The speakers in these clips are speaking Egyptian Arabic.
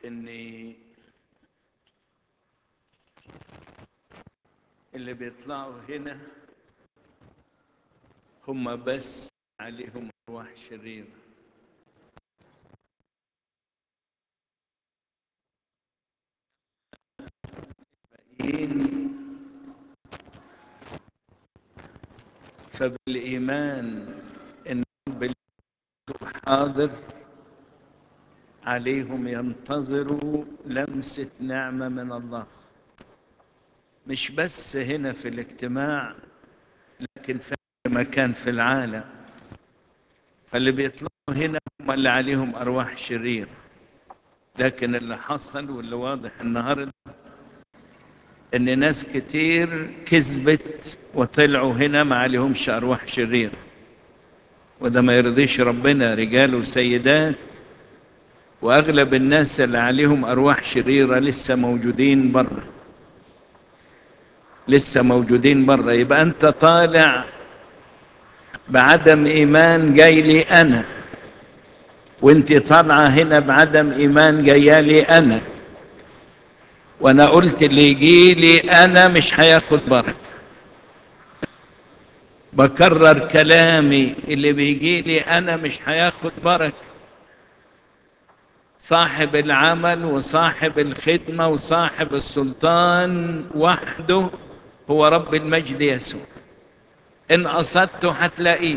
إن اللي بيطلعوا هنا هم بس عليهم أرواح شريرة الباقيين فبالإيمان إن رب حاضر عليهم ينتظروا لمسة نعمة من الله مش بس هنا في الاجتماع لكن في أي مكان في العالم فاللي بيطلعوا هنا هم اللي عليهم أرواح شريرة لكن اللي حصل واللي واضح النهارده ان ناس كتير كذبت وطلعوا هنا ما عليهمش ارواح شريره وده ما يرضيش ربنا رجال وسيدات واغلب الناس اللي عليهم ارواح شريره لسه موجودين بره لسه موجودين بره يبقى انت طالع بعدم ايمان جاي لي انا وانت طالعه هنا بعدم ايمان جايه لي انا وانا قلت اللي يجي لي انا مش هياخد بركه بكرر كلامي اللي بيجي لي انا مش هياخد بركه صاحب العمل وصاحب الخدمه وصاحب السلطان وحده هو رب المجد يسوع ان قصدته هتلاقيه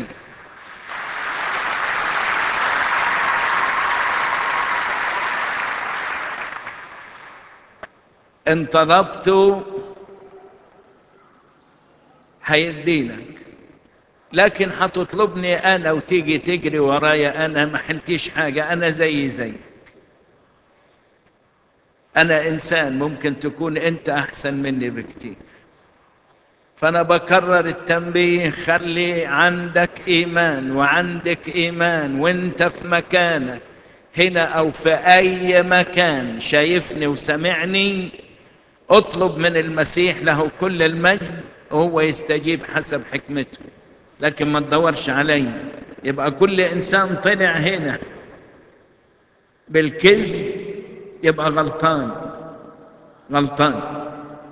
ان طلبته هيديلك لكن هتطلبني انا وتيجي تجري ورايا انا ما حلتيش حاجه انا زي زيك انا انسان ممكن تكون انت احسن مني بكتير فانا بكرر التنبيه خلي عندك ايمان وعندك ايمان وانت في مكانك هنا او في اي مكان شايفني وسمعني اطلب من المسيح له كل المجد وهو يستجيب حسب حكمته لكن ما تدورش عليا يبقى كل انسان طلع هنا بالكذب يبقى غلطان غلطان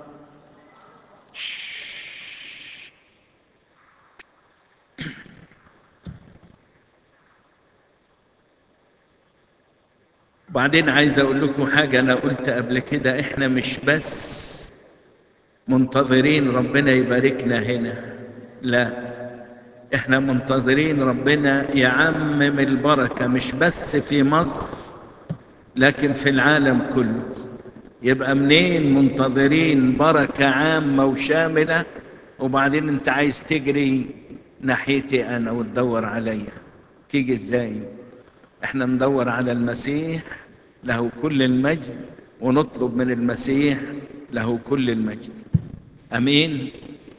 وبعدين عايز اقول لكم حاجه انا قلت قبل كده احنا مش بس منتظرين ربنا يباركنا هنا لا احنا منتظرين ربنا يعمم البركه مش بس في مصر لكن في العالم كله يبقى منين منتظرين بركه عامه وشامله وبعدين انت عايز تجري ناحيتي انا وتدور عليا تيجي ازاي احنا ندور على المسيح له كل المجد ونطلب من المسيح له كل المجد امين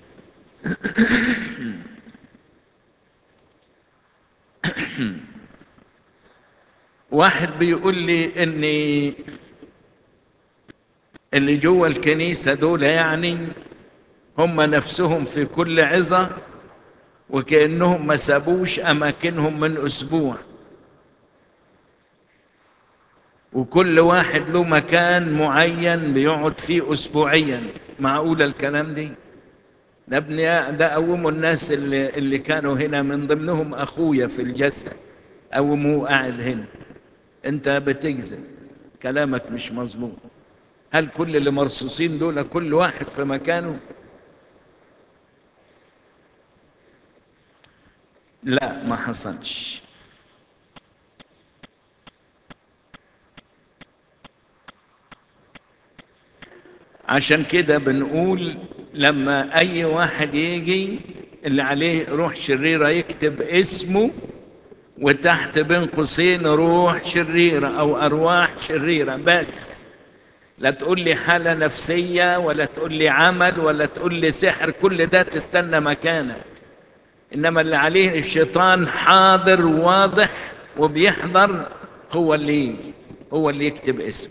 واحد بيقول لي اني اللي جوه الكنيسه دول يعني هم نفسهم في كل عظه وكانهم ما سابوش اماكنهم من اسبوع وكل واحد له مكان معين بيقعد فيه اسبوعيا معقول الكلام دي ده ابن ده قوموا الناس اللي, اللي كانوا هنا من ضمنهم اخويا في الجسد قوموه قاعد هنا انت بتكذب كلامك مش مظبوط هل كل اللي مرصوصين دول كل واحد في مكانه لا ما حصلش عشان كده بنقول لما اي واحد يجي اللي عليه روح شريرة يكتب اسمه وتحت بين قوسين روح شريرة او ارواح شريرة بس لا تقول لي حالة نفسية ولا تقول لي عمل ولا تقول لي سحر كل ده تستنى مكانك انما اللي عليه الشيطان حاضر واضح وبيحضر هو اللي يجي هو اللي يكتب اسمه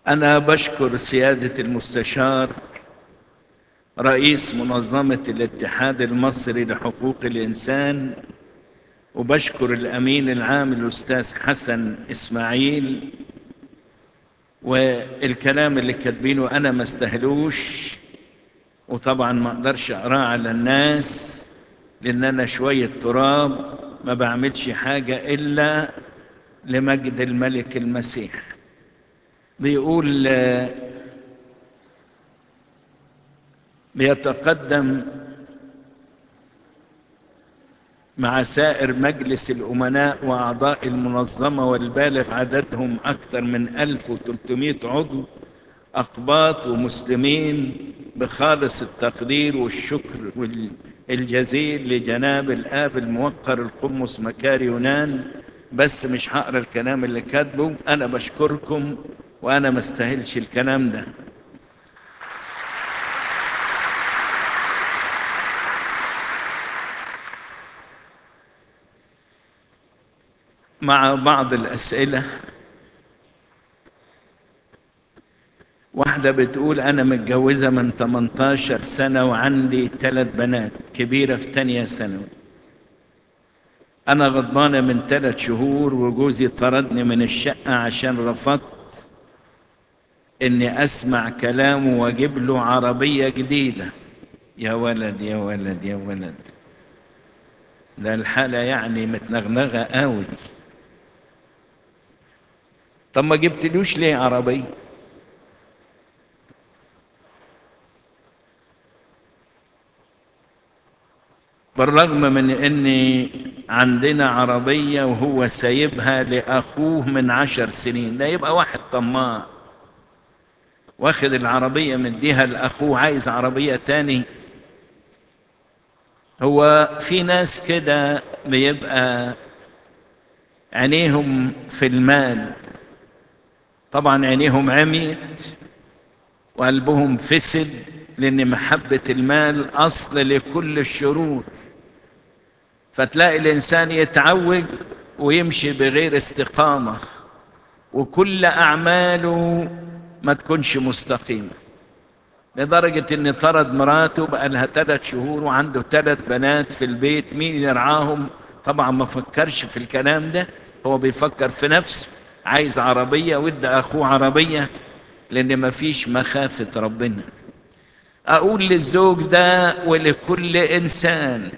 أنا بشكر سيادة المستشار رئيس منظمة الاتحاد المصري لحقوق الإنسان وبشكر الأمين العام الأستاذ حسن إسماعيل والكلام اللي كاتبينه أنا ما استهلوش وطبعا ما أقدرش أقراه على الناس لأن أنا شوية تراب ما بعملش حاجة إلا لمجد الملك المسيح بيقول بيتقدم مع سائر مجلس الأمناء وأعضاء المنظمة والبالغ عددهم أكثر من 1300 عضو أقباط ومسلمين بخالص التقدير والشكر الجزيل لجناب الآب الموقر القمص مكاري يونان بس مش هقرا الكلام اللي كاتبه أنا بشكركم وأنا ما استاهلش الكلام ده مع بعض الأسئلة واحدة بتقول أنا متجوزة من 18 سنة وعندي ثلاث بنات كبيرة في تانية ثانوي أنا غضبانة من ثلاث شهور وجوزي طردني من الشقة عشان رفضت إني أسمع كلامه وأجيب له عربية جديدة يا ولد يا ولد يا ولد ده الحالة يعني متنغنغة قوي طب ما جبتلوش ليه عربية بالرغم من ان عندنا عربية وهو سايبها لأخوه من عشر سنين ده يبقى واحد طماع واخد العربية مديها لأخوه عايز عربية تاني هو في ناس كده بيبقى عينيهم في المال طبعا عينيهم عميت وقلبهم فسد لأن محبة المال أصل لكل الشرور فتلاقي الإنسان يتعوج ويمشي بغير استقامة وكل أعماله ما تكونش مستقيمة لدرجة إن طرد مراته بقى لها ثلاث شهور وعنده ثلاث بنات في البيت مين يرعاهم طبعا ما فكرش في الكلام ده هو بيفكر في نفسه عايز عربية ودى أخوه عربية لأن ما فيش مخافة ربنا أقول للزوج ده ولكل إنسان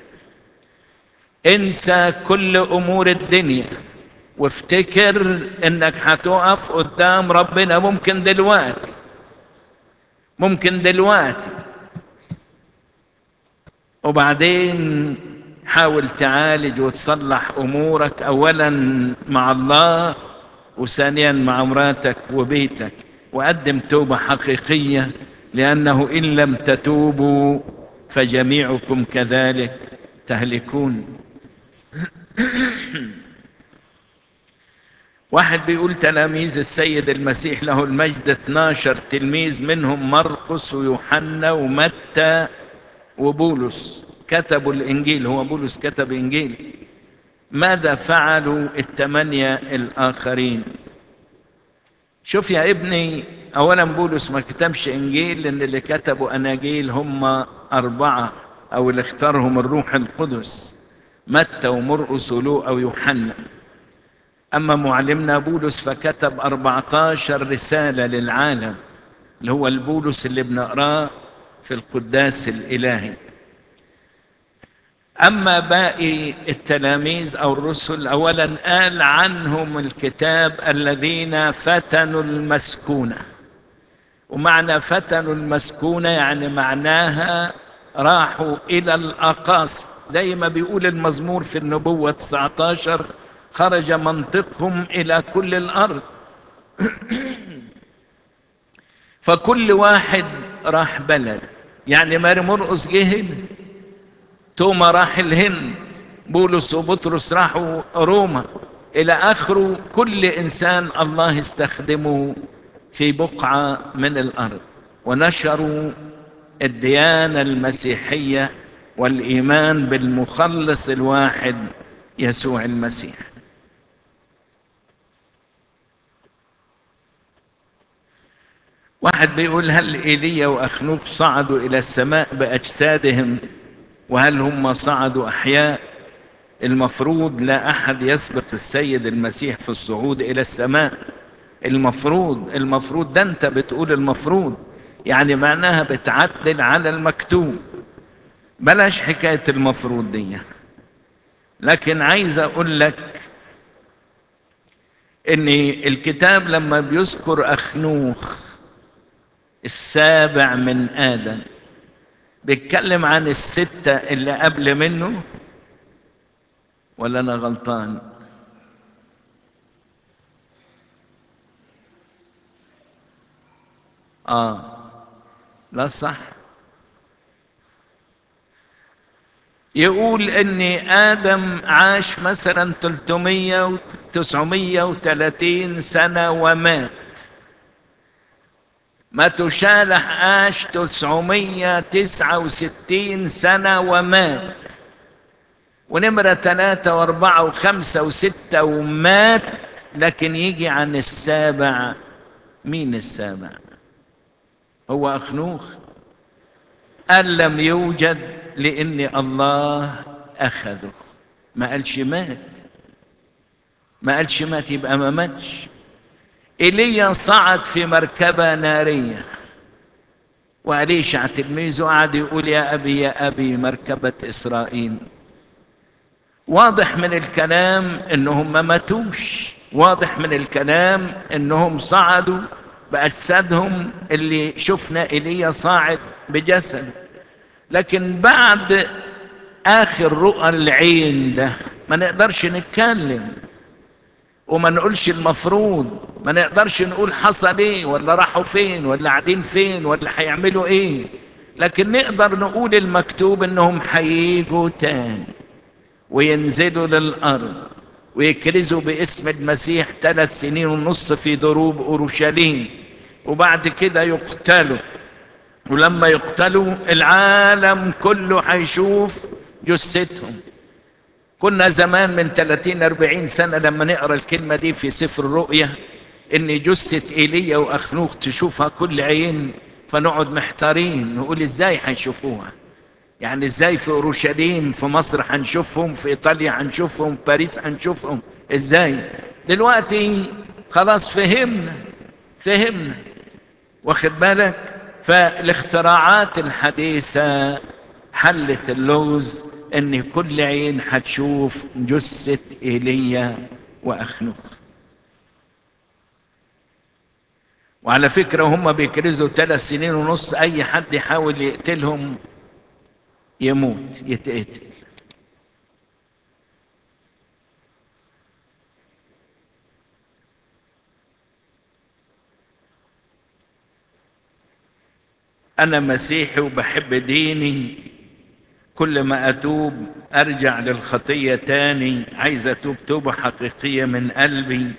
انسى كل أمور الدنيا وافتكر إنك هتقف قدام ربنا ممكن دلوقتي ممكن دلوقتي وبعدين حاول تعالج وتصلح أمورك أولا مع الله وثانيا مع مراتك وبيتك وقدم توبة حقيقية لأنه إن لم تتوبوا فجميعكم كذلك تهلكون واحد بيقول تلاميذ السيد المسيح له المجد 12 تلميذ منهم مرقس ويوحنا ومتى وبولس كتبوا الإنجيل هو بولس كتب إنجيل ماذا فعلوا الثمانية الآخرين شوف يا ابني أولا بولس ما كتبش إنجيل لأن اللي كتبوا أناجيل هم أربعة أو اللي اختارهم الروح القدس متى ومرقس ولوقا ويوحنا أما معلمنا بولس فكتب 14 رسالة للعالم اللي هو البولس اللي بنقراه في القداس الإلهي أما باقي التلاميذ أو الرسل أولا قال عنهم الكتاب الذين فتنوا المسكونة ومعنى فتنوا المسكونة يعني معناها راحوا إلى الأقاصي زي ما بيقول المزمور في النبوة 19 خرج منطقهم إلى كل الأرض فكل واحد راح بلد يعني ماري مرقس جه توما راح الهند بولس وبطرس راحوا روما إلى آخره كل إنسان الله استخدمه في بقعة من الأرض ونشروا الديانة المسيحية والإيمان بالمخلص الواحد يسوع المسيح واحد بيقول هل ايليا واخنوخ صعدوا الى السماء باجسادهم وهل هم صعدوا احياء المفروض لا احد يسبق السيد المسيح في الصعود الى السماء المفروض المفروض ده انت بتقول المفروض يعني معناها بتعدل على المكتوب بلاش حكايه المفروض دي لكن عايز اقول لك ان الكتاب لما بيذكر اخنوخ السابع من ادم بيتكلم عن الستة اللي قبل منه ولا انا غلطان اه لا صح يقول ان ادم عاش مثلا 300 و 930 سنه ومات ما تشالح عاش 969 سنه ومات ونمرة ثلاثة وأربعة وخمسة وستة ومات لكن يجي عن السابع مين السابع هو أخنوخ قال لم يوجد لأن الله أخذه ما قالش مات ما قالش مات يبقى ما ماتش ايليا صعد في مركبة نارية وأليشع تلميذه قعد يقول يا أبي يا أبي مركبة إسرائيل واضح من الكلام انهم ما ماتوش واضح من الكلام انهم صعدوا باجسادهم اللي شفنا ايليا صاعد بجسد لكن بعد اخر رؤى العين ده ما نقدرش نتكلم وما نقولش المفروض ما نقدرش نقول حصل ايه ولا راحوا فين ولا قاعدين فين ولا هيعملوا ايه لكن نقدر نقول المكتوب انهم هيجوا تاني وينزلوا للأرض ويكرزوا باسم المسيح ثلاث سنين ونص في دروب أورشليم وبعد كده يقتلوا ولما يقتلوا العالم كله هيشوف جثتهم كنا زمان من 30 40 سنة لما نقرا الكلمة دي في سفر الرؤيا ان جثة ايليا واخنوخ تشوفها كل عين فنقعد محتارين نقول ازاي هيشوفوها يعني ازاي في اورشليم في مصر هنشوفهم في ايطاليا هنشوفهم في باريس هنشوفهم ازاي دلوقتي خلاص فهمنا فهمنا واخد بالك فالاختراعات الحديثة حلت اللغز ان كل عين هتشوف جثة ايليا واخنوخ وعلى فكرة هم بيكرزوا ثلاث سنين ونص اي حد يحاول يقتلهم يموت يتقتل أنا مسيحي وبحب ديني كل ما أتوب أرجع للخطية تاني عايز أتوب توبة حقيقية من قلبي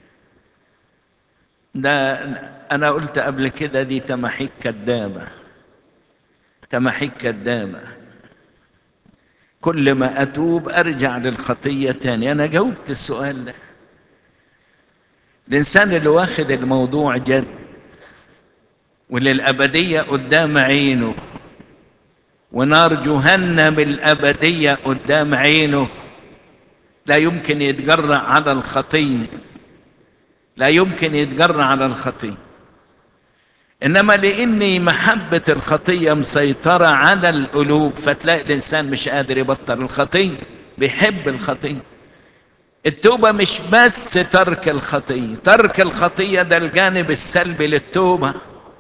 ده أنا قلت قبل كده دي تماحيك كدابة تماحيك كدابة كل ما أتوب أرجع للخطية تاني أنا جاوبت السؤال ده الإنسان اللي واخد الموضوع جد وللأبدية قدام عينه ونار جهنم الأبدية قدام عينه لا يمكن يتجرأ على الخطية لا يمكن يتجرأ على الخطية إنما لأن محبة الخطية مسيطرة على القلوب فتلاقي الإنسان مش قادر يبطل الخطية بيحب الخطية التوبة مش بس ترك الخطية ترك الخطية ده الجانب السلبي للتوبة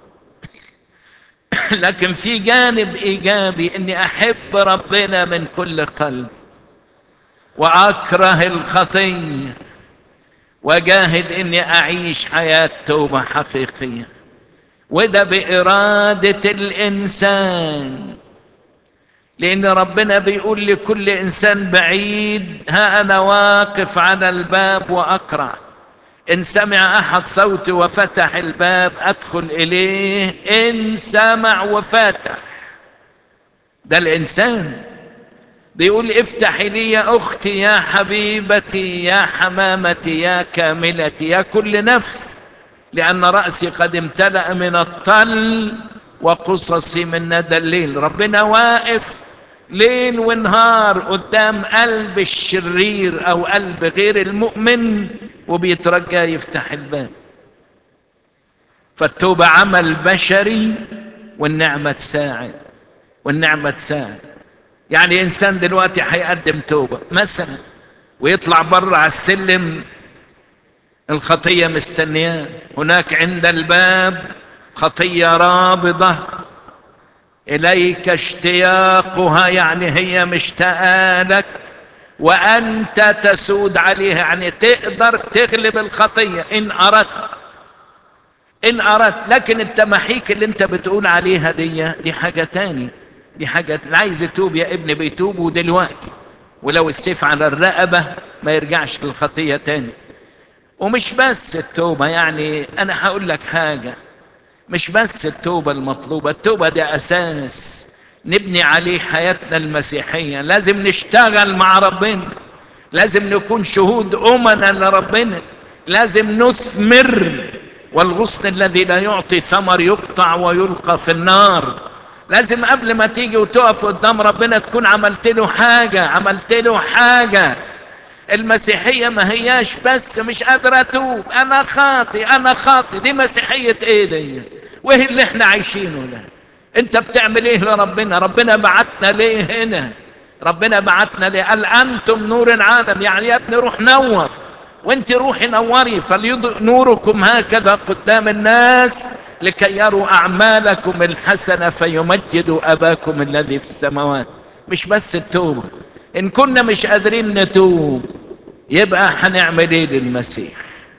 لكن في جانب ايجابي اني احب ربنا من كل قلب واكره الخطيه وجاهد اني اعيش حياه توبه حقيقيه وده باراده الانسان لان ربنا بيقول لكل انسان بعيد ها انا واقف على الباب واقرع إن سمع أحد صوتي وفتح الباب أدخل إليه إن سمع وفتح ده الإنسان بيقول افتحي لي يا أختي يا حبيبتي يا حمامتي يا كاملتي يا كل نفس لأن رأسي قد امتلأ من الطل وقصصي من ندى الليل ربنا واقف ليل ونهار قدام قلب الشرير أو قلب غير المؤمن وبيترجى يفتح الباب فالتوبة عمل بشري والنعمة تساعد والنعمة تساعد يعني إنسان دلوقتي هيقدم توبة مثلا ويطلع بره على السلم الخطية مستنياه هناك عند الباب خطية رابضة إليك اشتياقها يعني هي مشتاقة لك وأنت تسود عليها يعني تقدر تغلب الخطية إن أردت إن أردت لكن التماحيك اللي أنت بتقول عليها دي دي حاجة تاني دي حاجة اللي عايز يتوب يا ابني بيتوب ودلوقتي ولو السيف على الرقبة ما يرجعش للخطية تاني ومش بس التوبة يعني أنا هقول لك حاجة مش بس التوبة المطلوبة التوبة دي أساس نبني عليه حياتنا المسيحية لازم نشتغل مع ربنا لازم نكون شهود أمنا لربنا لازم نثمر والغصن الذي لا يعطي ثمر يقطع ويلقى في النار لازم قبل ما تيجي وتقف قدام ربنا تكون عملت له حاجة عملت له حاجة المسيحية ما هياش بس مش قادرة أتوب أنا خاطي أنا خاطي دي مسيحية إيه دي وإيه اللي إحنا عايشينه ده أنت بتعمل إيه لربنا ربنا بعتنا ليه هنا ربنا بعتنا ليه قال أنتم نور العالم يعني يا ابني روح نور وانت روحي نوري فليضئ نوركم هكذا قدام الناس لكي يروا أعمالكم الحسنة فيمجدوا أباكم الذي في السماوات مش بس التوبة إن كنا مش قادرين نتوب يبقى هنعمل إيه للمسيح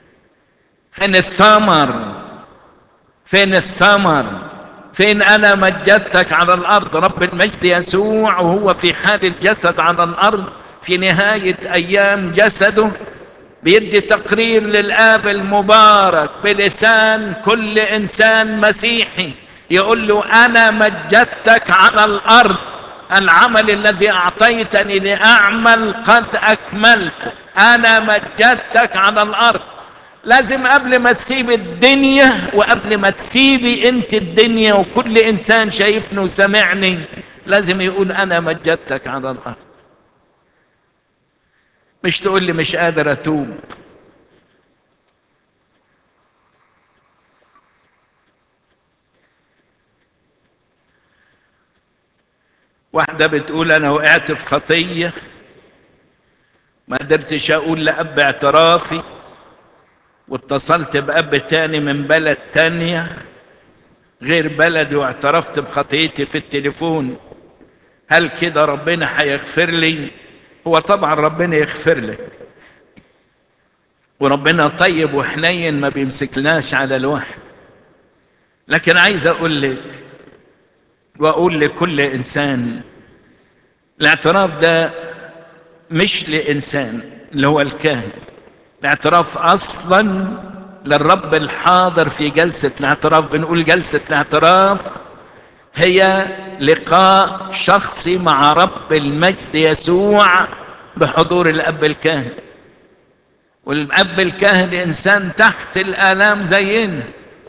فين الثمر فين الثمر فين أنا مجدتك على الأرض رب المجد يسوع وهو في حال الجسد على الأرض في نهاية أيام جسده بيدي تقرير للآب المبارك بلسان كل إنسان مسيحي يقول له أنا مجدتك على الأرض العمل الذي أعطيتني لأعمل قد أكملته أنا مجدتك على الأرض لازم قبل ما تسيب الدنيا وقبل ما تسيبي انت الدنيا وكل انسان شايفني وسمعني لازم يقول انا مجدتك على الارض مش تقول لي مش قادر اتوب واحدة بتقول أنا وقعت في خطية ما قدرتش أقول لأب اعترافي واتصلت بأب تاني من بلد تانية غير بلدي واعترفت بخطيتي في التليفون هل كده ربنا هيغفر لي هو طبعا ربنا يغفر لك وربنا طيب وحنين ما بيمسكناش على الواحد لكن عايز اقول لك واقول لكل انسان الاعتراف ده مش لانسان اللي هو الكاهن الاعتراف اصلا للرب الحاضر في جلسه الاعتراف بنقول جلسه الاعتراف هي لقاء شخصي مع رب المجد يسوع بحضور الاب الكاهن والاب الكاهن انسان تحت الالام زينا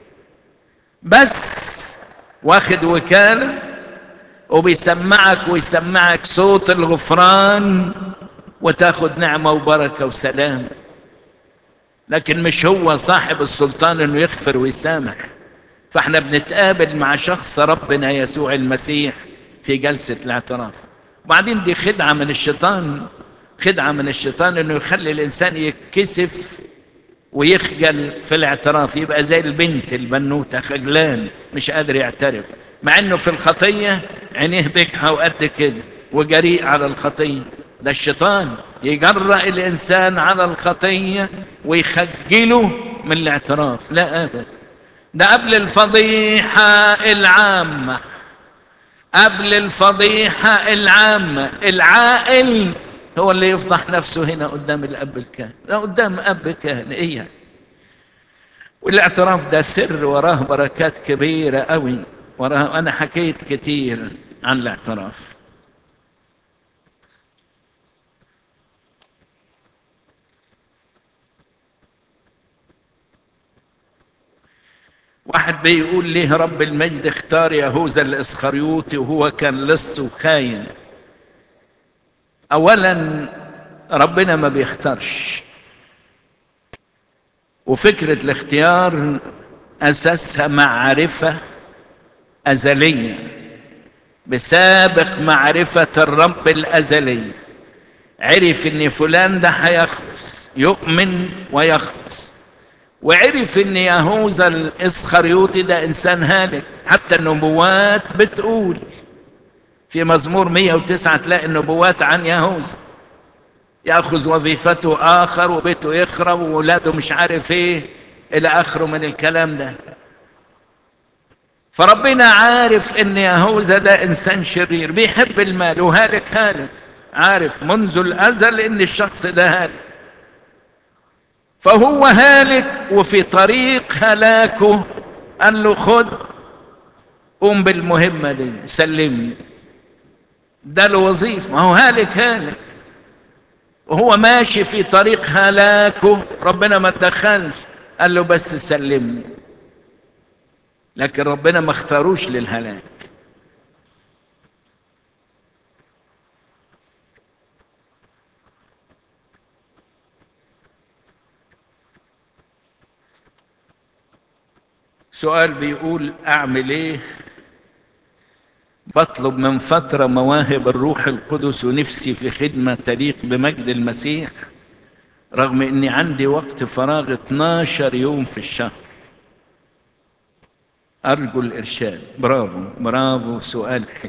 بس واخد وكاله وبيسمعك ويسمعك صوت الغفران وتاخد نعمه وبركه وسلام لكن مش هو صاحب السلطان انه يغفر ويسامح فاحنا بنتقابل مع شخص ربنا يسوع المسيح في جلسة الاعتراف وبعدين دي خدعة من الشيطان خدعة من الشيطان انه يخلي الانسان يتكسف ويخجل في الاعتراف يبقى زي البنت البنوتة خجلان مش قادر يعترف مع انه في الخطية عينيه بكحة وقد كده وجريء على الخطية ده الشيطان يجرأ الإنسان على الخطية ويخجله من الاعتراف لا أبدا ده قبل الفضيحة العامة قبل الفضيحة العامة العاقل هو اللي يفضح نفسه هنا قدام الأب الكاهن ده قدام أب كاهن إيه يعني والاعتراف ده سر وراه بركات كبيرة قوي وراه أنا حكيت كتير عن الاعتراف واحد بيقول ليه رب المجد اختار يهوذا الاسخريوطي وهو كان لص وخاين اولا ربنا ما بيختارش وفكره الاختيار اساسها معرفه ازليه بسابق معرفه الرب الازلي عرف ان فلان ده هيخلص يؤمن ويخلص وعرف ان يهوذا الاسخريوطي ده انسان هالك حتى النبوات بتقول في مزمور 109 تلاقي النبوات عن يهوذا ياخذ وظيفته اخر وبيته يخرب واولاده مش عارف ايه الى اخره من الكلام ده فربنا عارف ان يهوذا ده انسان شرير بيحب المال وهالك هالك عارف منذ الازل ان الشخص ده هالك فهو هالك وفي طريق هلاكه قال له خد قوم بالمهمه دي سلمني ده له وظيفه ما هو هالك هالك وهو ماشي في طريق هلاكه ربنا ما تدخلش قال له بس سلمني لكن ربنا ما اختاروش للهلاك سؤال بيقول اعمل ايه بطلب من فترة مواهب الروح القدس ونفسي في خدمة تليق بمجد المسيح رغم اني عندي وقت فراغ 12 يوم في الشهر ارجو الارشاد برافو برافو سؤال حلو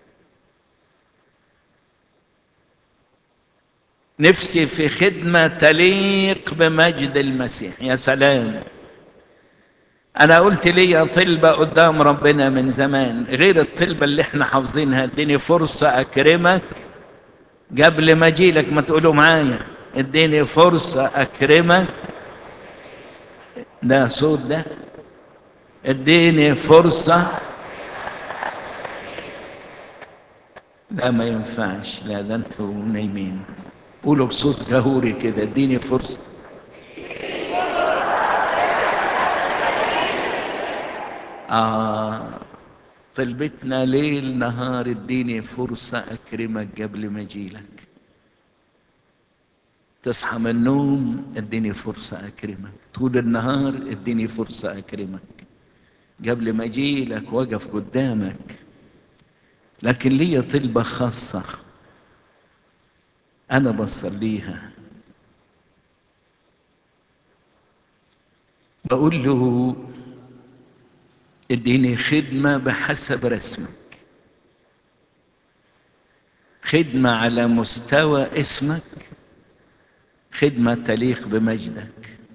نفسي في خدمة تليق بمجد المسيح يا سلام انا قلت لي طلبة قدام ربنا من زمان غير الطلبة اللي احنا حافظينها اديني فرصة اكرمك قبل ما اجيلك ما تقولوا معايا اديني فرصة اكرمك ده صوت ده اديني فرصة لا ما ينفعش لا ده انتوا نايمين قولوا بصوت جهوري كده اديني فرصة آه طلبتنا ليل نهار اديني فرصة أكرمك قبل ما أجيلك تصحى من النوم اديني فرصة أكرمك طول النهار اديني فرصة أكرمك قبل ما أجيلك وقف قدامك لكن لي طلبة خاصة أنا بصليها بقول له اديني خدمة بحسب رسمك خدمة على مستوى اسمك خدمة تليق بمجدك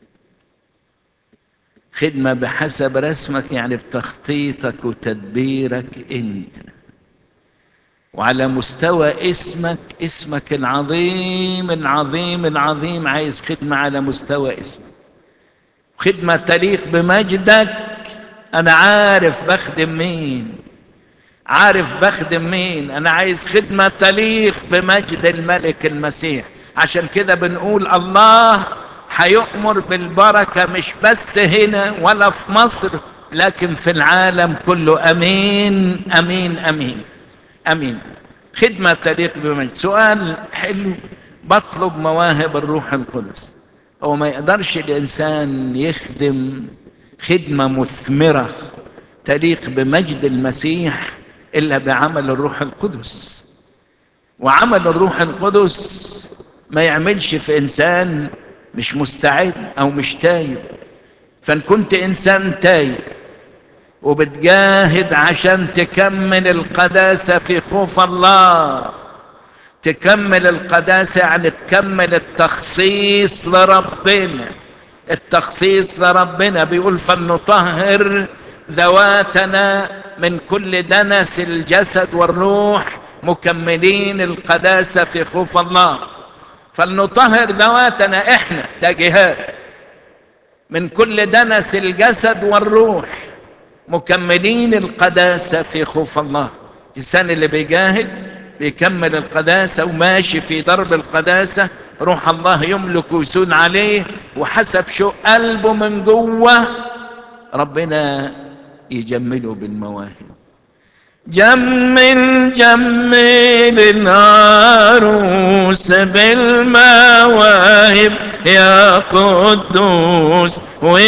خدمة بحسب رسمك يعني بتخطيطك وتدبيرك انت وعلى مستوى اسمك اسمك العظيم العظيم العظيم عايز خدمة على مستوى اسمك خدمة تليق بمجدك أنا عارف بخدم مين عارف بخدم مين أنا عايز خدمة تليق بمجد الملك المسيح عشان كده بنقول الله هيؤمر بالبركة مش بس هنا ولا في مصر لكن في العالم كله أمين أمين أمين أمين خدمة تليق بمجد سؤال حلو بطلب مواهب الروح القدس هو ما يقدرش الإنسان يخدم خدمة مثمرة تليق بمجد المسيح إلا بعمل الروح القدس وعمل الروح القدس ما يعملش في إنسان مش مستعد أو مش تايب فإن كنت إنسان تايب وبتجاهد عشان تكمل القداسة في خوف الله تكمل القداسة يعني تكمل التخصيص لربنا التخصيص لربنا بيقول فلنطهر ذواتنا من كل دنس الجسد والروح مكملين القداسة في خوف الله فلنطهر ذواتنا احنا ده جهاد من كل دنس الجسد والروح مكملين القداسة في خوف الله الإنسان اللي بيجاهد بيكمل القداسة وماشي في درب القداسة روح الله يملك ويسود عليه وحسب شو قلبه من جوه ربنا يجمله بالمواهب جمل جمل العروس بالمواهب يا قدوس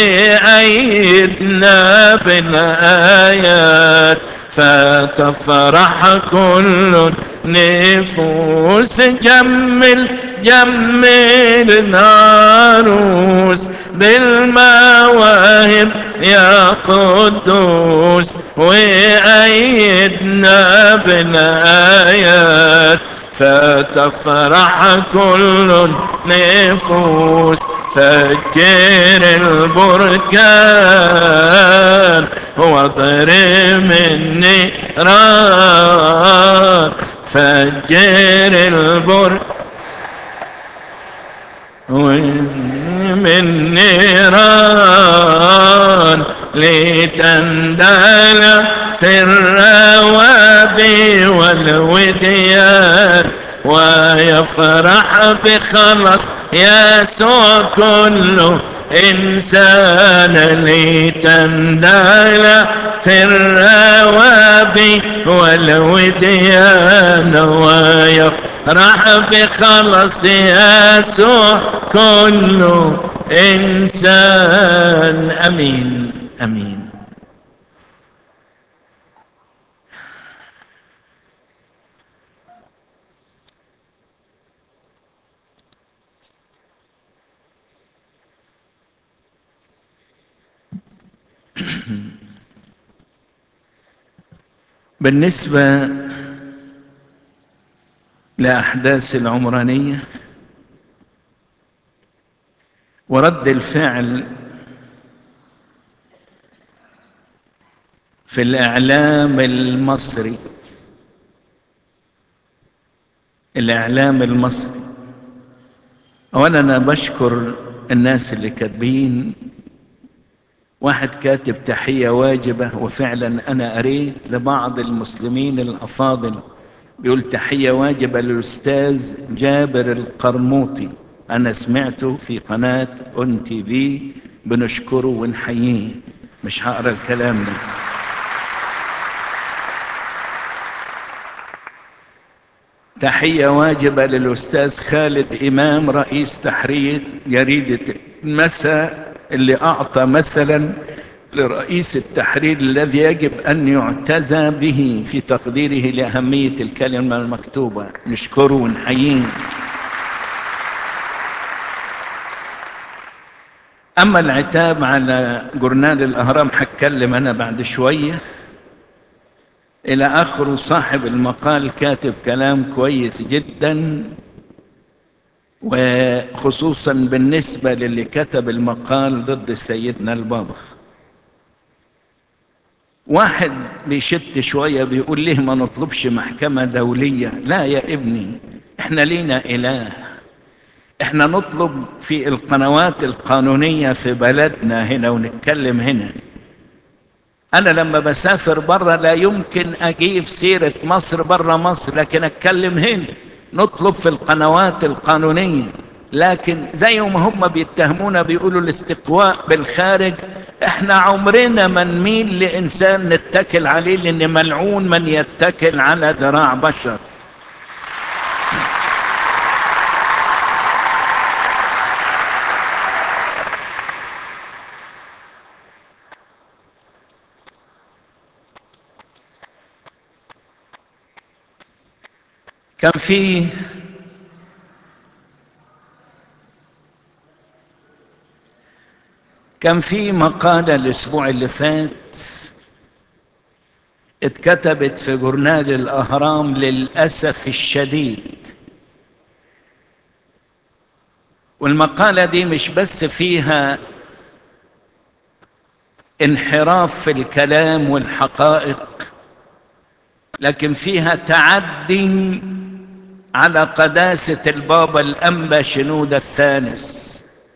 وأيدنا بالآيات فتفرح كل نفوس جمل جمل العروس بالمواهب يا قدوس وأيدنا بالآيات فتفرح كل نفوس فجر البركان واضرب النيران فجر البركان من نيران لتندل في الروابي والوديان ويفرح بخلص يسوع كله إنسان لتندل في الروابي والوديان ويفرح بخلص يسوع كله إنسان أمين أمين بالنسبة لأحداث العمرانية ورد الفعل في الإعلام المصري الإعلام المصري أولا أنا بشكر الناس اللي كاتبين واحد كاتب تحية واجبة وفعلا أنا قريت لبعض المسلمين الأفاضل بيقول تحية واجبة للأستاذ جابر القرموطي أنا سمعته في قناة أون تي في بنشكره ونحييه مش هقرا الكلام ده تحية واجبة للأستاذ خالد إمام رئيس تحرير جريدة المساء اللي أعطى مثلا لرئيس التحرير الذي يجب أن يعتزى به في تقديره لأهمية الكلمة المكتوبة نشكره ونحييه أما العتاب على جورنال الأهرام هتكلم أنا بعد شوية إلى آخره صاحب المقال كاتب كلام كويس جدا وخصوصا بالنسبة للي كتب المقال ضد سيدنا البابا واحد بيشت شوية بيقول ليه ما نطلبش محكمة دولية لا يا ابني احنا لينا إله احنا نطلب في القنوات القانونية في بلدنا هنا ونتكلم هنا أنا لما بسافر برا لا يمكن أجيب سيرة مصر برا مصر لكن أتكلم هنا نطلب في القنوات القانونية لكن زي ما هم بيتهمونا بيقولوا الاستقواء بالخارج احنا عمرنا ما نميل لإنسان نتكل عليه لأن ملعون من يتكل على ذراع بشر كان في كان في مقالة الأسبوع اللي فات اتكتبت في جورنال الأهرام للأسف الشديد والمقالة دي مش بس فيها انحراف في الكلام والحقائق لكن فيها تعدي على قداسة البابا الأنبا شنودة الثالث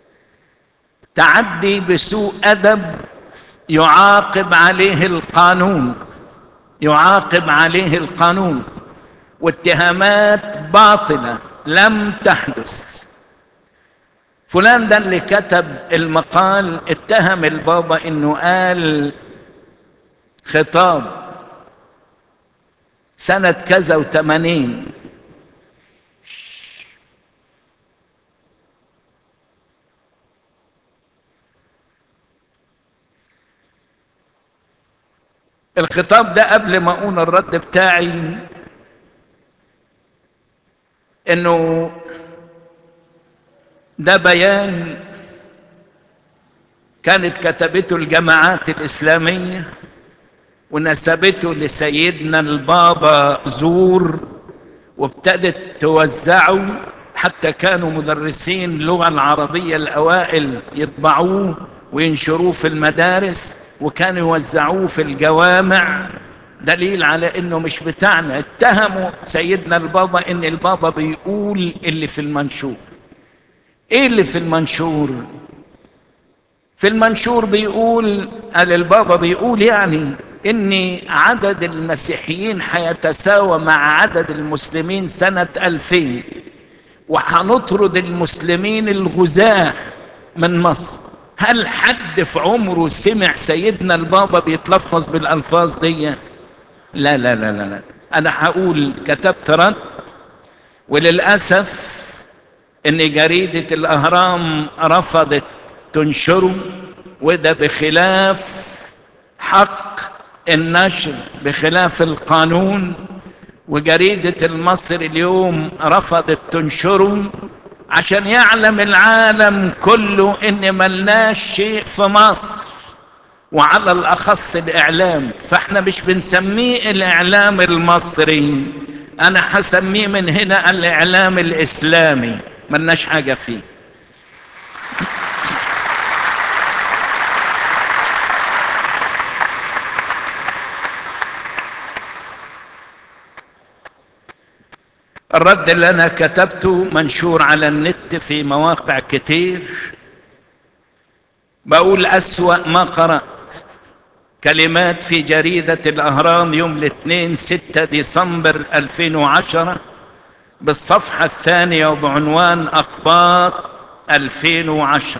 تعدي بسوء أدب يعاقب عليه القانون يعاقب عليه القانون واتهامات باطلة لم تحدث فلان ده اللي كتب المقال اتهم البابا انه قال خطاب سنة كذا وثمانين الخطاب ده قبل ما اقول الرد بتاعي انه ده بيان كانت كتبته الجماعات الاسلاميه ونسبته لسيدنا البابا زور وابتدت توزعه حتى كانوا مدرسين اللغه العربيه الاوائل يطبعوه وينشروه في المدارس وكانوا يوزعوه في الجوامع دليل على انه مش بتاعنا اتهموا سيدنا البابا ان البابا بيقول اللي في المنشور ايه اللي في المنشور في المنشور بيقول قال البابا بيقول يعني ان عدد المسيحيين هيتساوى مع عدد المسلمين سنة 2000 وهنطرد المسلمين الغزاة من مصر هل حد في عمره سمع سيدنا البابا بيتلفظ بالألفاظ دي لا لا لا لا, لا. أنا هقول كتبت رد وللأسف إن جريدة الأهرام رفضت تنشره وده بخلاف حق النشر بخلاف القانون وجريدة المصر اليوم رفضت تنشره عشان يعلم العالم كله ان ملناش شيء في مصر وعلى الاخص الاعلام فاحنا مش بنسميه الاعلام المصري انا هسميه من هنا الاعلام الاسلامي ملناش حاجه فيه الرد اللي انا كتبته منشور على النت في مواقع كتير بقول اسوا ما قرات كلمات في جريدة الأهرام يوم الاثنين ستة ديسمبر 2010 بالصفحة الثانية وبعنوان أخبار 2010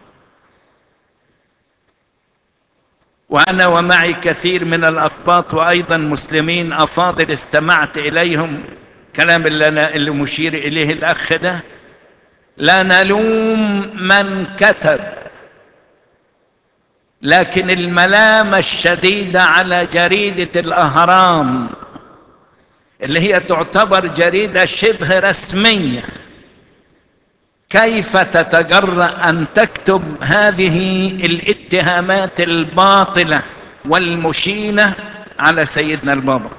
وأنا ومعي كثير من الأخباط وأيضا مسلمين أفاضل استمعت إليهم كلام اللي أنا اللي مشير إليه الأخ ده لا نلوم من كتب لكن الملامة الشديدة على جريدة الأهرام اللي هي تعتبر جريدة شبه رسمية كيف تتجرأ أن تكتب هذه الاتهامات الباطلة والمشينة على سيدنا البابا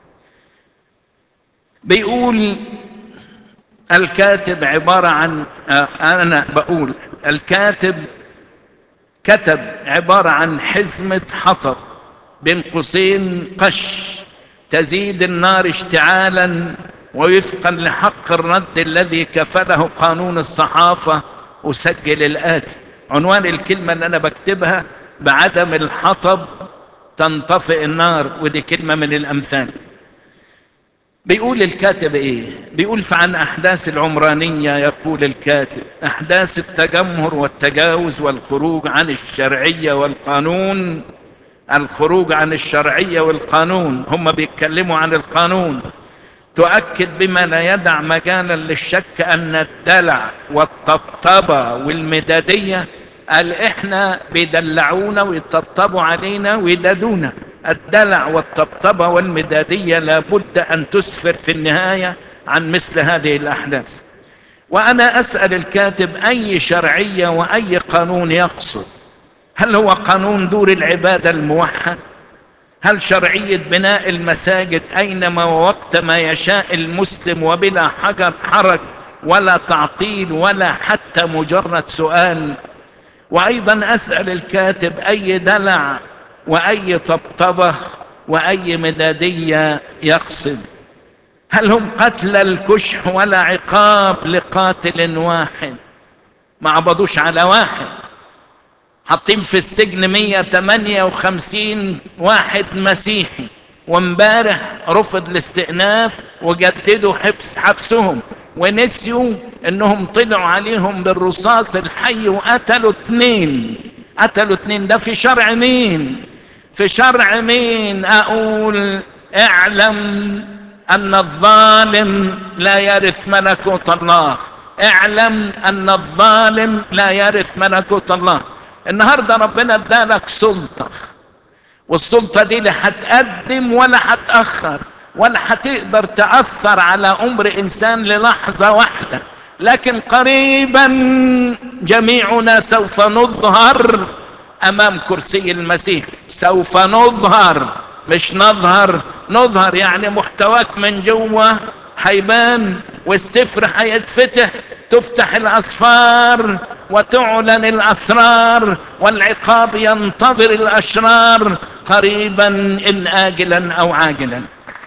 بيقول الكاتب عبارة عن أنا بقول الكاتب كتب عبارة عن حزمة حطب بين قوسين قش تزيد النار اشتعالا ووفقا لحق الرد الذي كفله قانون الصحافة أسجل الآتي عنوان الكلمة اللي أنا بكتبها بعدم الحطب تنطفئ النار ودي كلمة من الأمثال بيقول الكاتب ايه بيقول فعن احداث العمرانيه يقول الكاتب احداث التجمهر والتجاوز والخروج عن الشرعيه والقانون الخروج عن الشرعيه والقانون هم بيتكلموا عن القانون تؤكد بما لا يدع مجالا للشك ان الدلع والطبطبه والمداديه قال احنا بيدلعونا ويطبطبوا علينا ويدادونا الدلع والطبطبة والمدادية لابد أن تسفر في النهاية عن مثل هذه الأحداث وأنا أسأل الكاتب أي شرعية وأي قانون يقصد هل هو قانون دور العبادة الموحد هل شرعية بناء المساجد أينما ووقت ما يشاء المسلم وبلا حجر حرج ولا تعطيل ولا حتى مجرد سؤال وأيضا أسأل الكاتب أي دلع واي طبطبه واي مداديه يقصد هل هم قتل الكشح ولا عقاب لقاتل واحد ما عبدوش على واحد حاطين في السجن 158 واحد مسيحي وامبارح رفض الاستئناف وجددوا حبس حبسهم ونسيوا انهم طلعوا عليهم بالرصاص الحي وقتلوا اتنين قتلوا اتنين ده في شرع مين في شرع مين اقول اعلم ان الظالم لا يرث ملكوت الله اعلم ان الظالم لا يرث ملكوت الله النهارده ربنا ادالك سلطه والسلطه دي لا هتقدم ولا هتاخر ولا هتقدر تاثر على امر انسان للحظه واحده لكن قريبا جميعنا سوف نظهر امام كرسي المسيح سوف نظهر مش نظهر نظهر يعني محتواك من جوه هيبان والسفر هيتفتح تفتح الاسفار وتعلن الاسرار والعقاب ينتظر الاشرار قريبا ان اجلا او عاجلا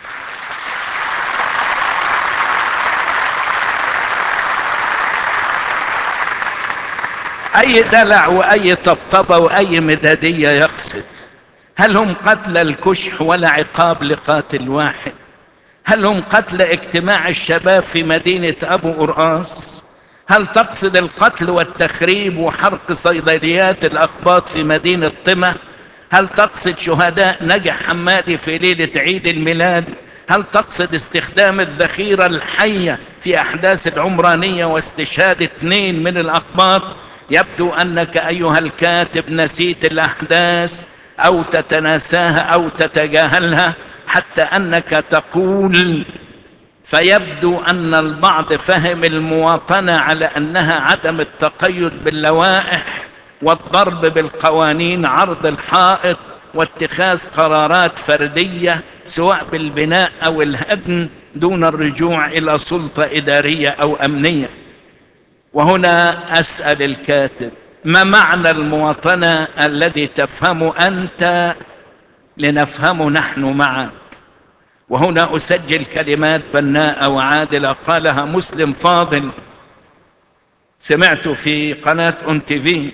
اي دلع واي طبطبه واي مداديه يقصد هل هم قتل الكشح ولا عقاب لقاتل واحد هل هم قتل اجتماع الشباب في مدينه ابو قرآس هل تقصد القتل والتخريب وحرق صيدليات الاخباط في مدينه طمه هل تقصد شهداء نجح حمادي في ليله عيد الميلاد هل تقصد استخدام الذخيره الحيه في احداث العمرانيه واستشهاد اثنين من الاخباط يبدو انك ايها الكاتب نسيت الاحداث او تتناساها او تتجاهلها حتى انك تقول فيبدو ان البعض فهم المواطنه على انها عدم التقيد باللوائح والضرب بالقوانين عرض الحائط واتخاذ قرارات فرديه سواء بالبناء او الهدم دون الرجوع الى سلطه اداريه او امنيه وهنا اسال الكاتب ما معنى المواطنه الذي تفهمه انت لنفهمه نحن معك وهنا اسجل كلمات بناءه وعادله قالها مسلم فاضل سمعت في قناه اون تي في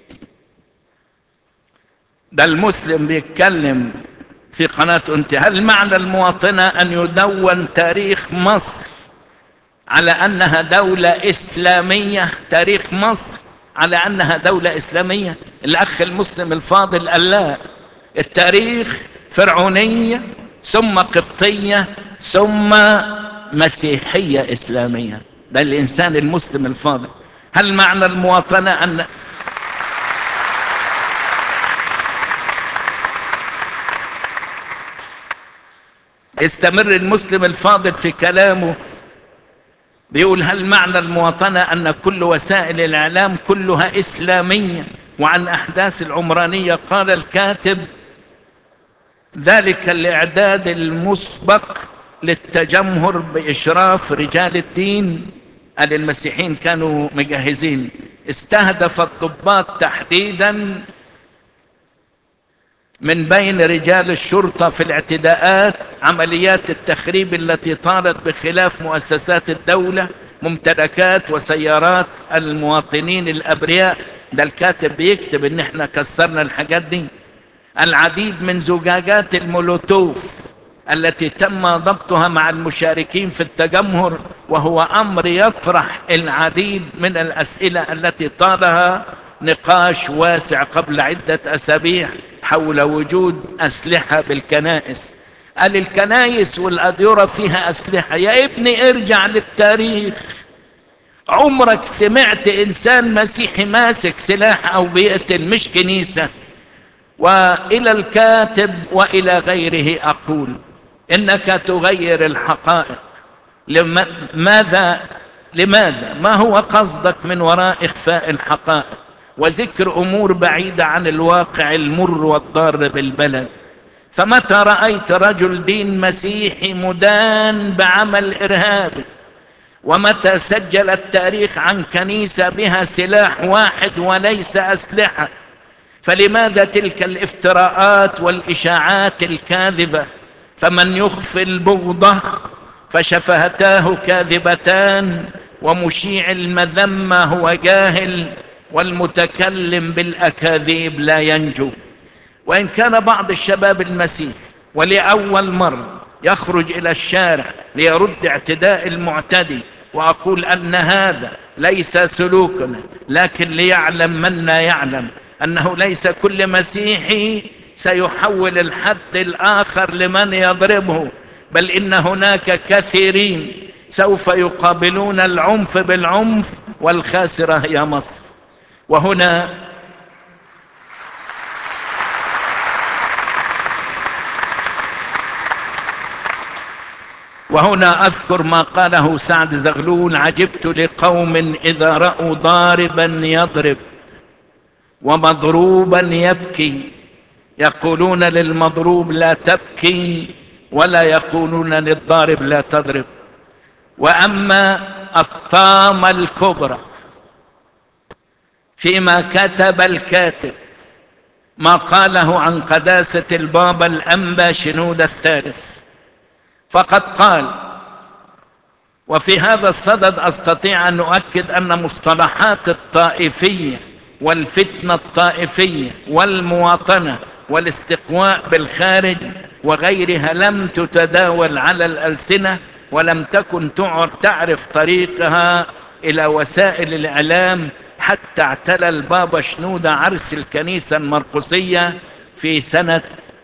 ده المسلم بيتكلم في قناه اون تي هل معنى المواطنه ان يدون تاريخ مصر على انها دوله اسلاميه تاريخ مصر على انها دوله اسلاميه الاخ المسلم الفاضل قال لا التاريخ فرعونيه ثم قبطيه ثم مسيحيه اسلاميه ده الانسان المسلم الفاضل هل معنى المواطنه ان استمر المسلم الفاضل في كلامه بيقول هل معنى المواطنة أن كل وسائل الإعلام كلها إسلامية وعن أحداث العمرانية قال الكاتب ذلك الإعداد المسبق للتجمهر بإشراف رجال الدين قال المسيحيين كانوا مجهزين استهدف الضباط تحديدا من بين رجال الشرطة في الاعتداءات عمليات التخريب التي طالت بخلاف مؤسسات الدولة ممتلكات وسيارات المواطنين الأبرياء ده الكاتب بيكتب ان احنا كسرنا الحاجات دي العديد من زجاجات المولوتوف التي تم ضبطها مع المشاركين في التجمهر وهو امر يطرح العديد من الاسئله التي طالها نقاش واسع قبل عده اسابيع حول وجود اسلحه بالكنائس قال الكنائس والاديره فيها اسلحه يا ابني ارجع للتاريخ عمرك سمعت انسان مسيحي ماسك سلاح او بيقتل مش كنيسه والى الكاتب والى غيره اقول انك تغير الحقائق لماذا لماذا ما هو قصدك من وراء اخفاء الحقائق وذكر امور بعيده عن الواقع المر والضار بالبلد فمتى رايت رجل دين مسيحي مدان بعمل ارهابي ومتى سجل التاريخ عن كنيسه بها سلاح واحد وليس اسلحه فلماذا تلك الافتراءات والاشاعات الكاذبه فمن يخفي البغضه فشفهتاه كاذبتان ومشيع المذمه هو جاهل والمتكلم بالاكاذيب لا ينجو وان كان بعض الشباب المسيح ولاول مره يخرج الى الشارع ليرد اعتداء المعتدي وأقول أن هذا ليس سلوكنا لكن ليعلم من لا يعلم أنه ليس كل مسيحي سيحول الحد الآخر لمن يضربه بل إن هناك كثيرين سوف يقابلون العنف بالعنف والخاسرة هي مصر وهنا وهنا أذكر ما قاله سعد زغلول عجبت لقوم إذا رأوا ضاربا يضرب ومضروبا يبكي يقولون للمضروب لا تبكي ولا يقولون للضارب لا تضرب وأما الطامة الكبرى فيما كتب الكاتب ما قاله عن قداسة البابا الأنبا شنود الثالث فقد قال وفي هذا الصدد أستطيع أن أؤكد أن مصطلحات الطائفية والفتنة الطائفية والمواطنة والاستقواء بالخارج وغيرها لم تتداول على الألسنة ولم تكن تعرف طريقها إلى وسائل الإعلام حتى اعتلى البابا شنودة عرس الكنيسة المرقسية في سنة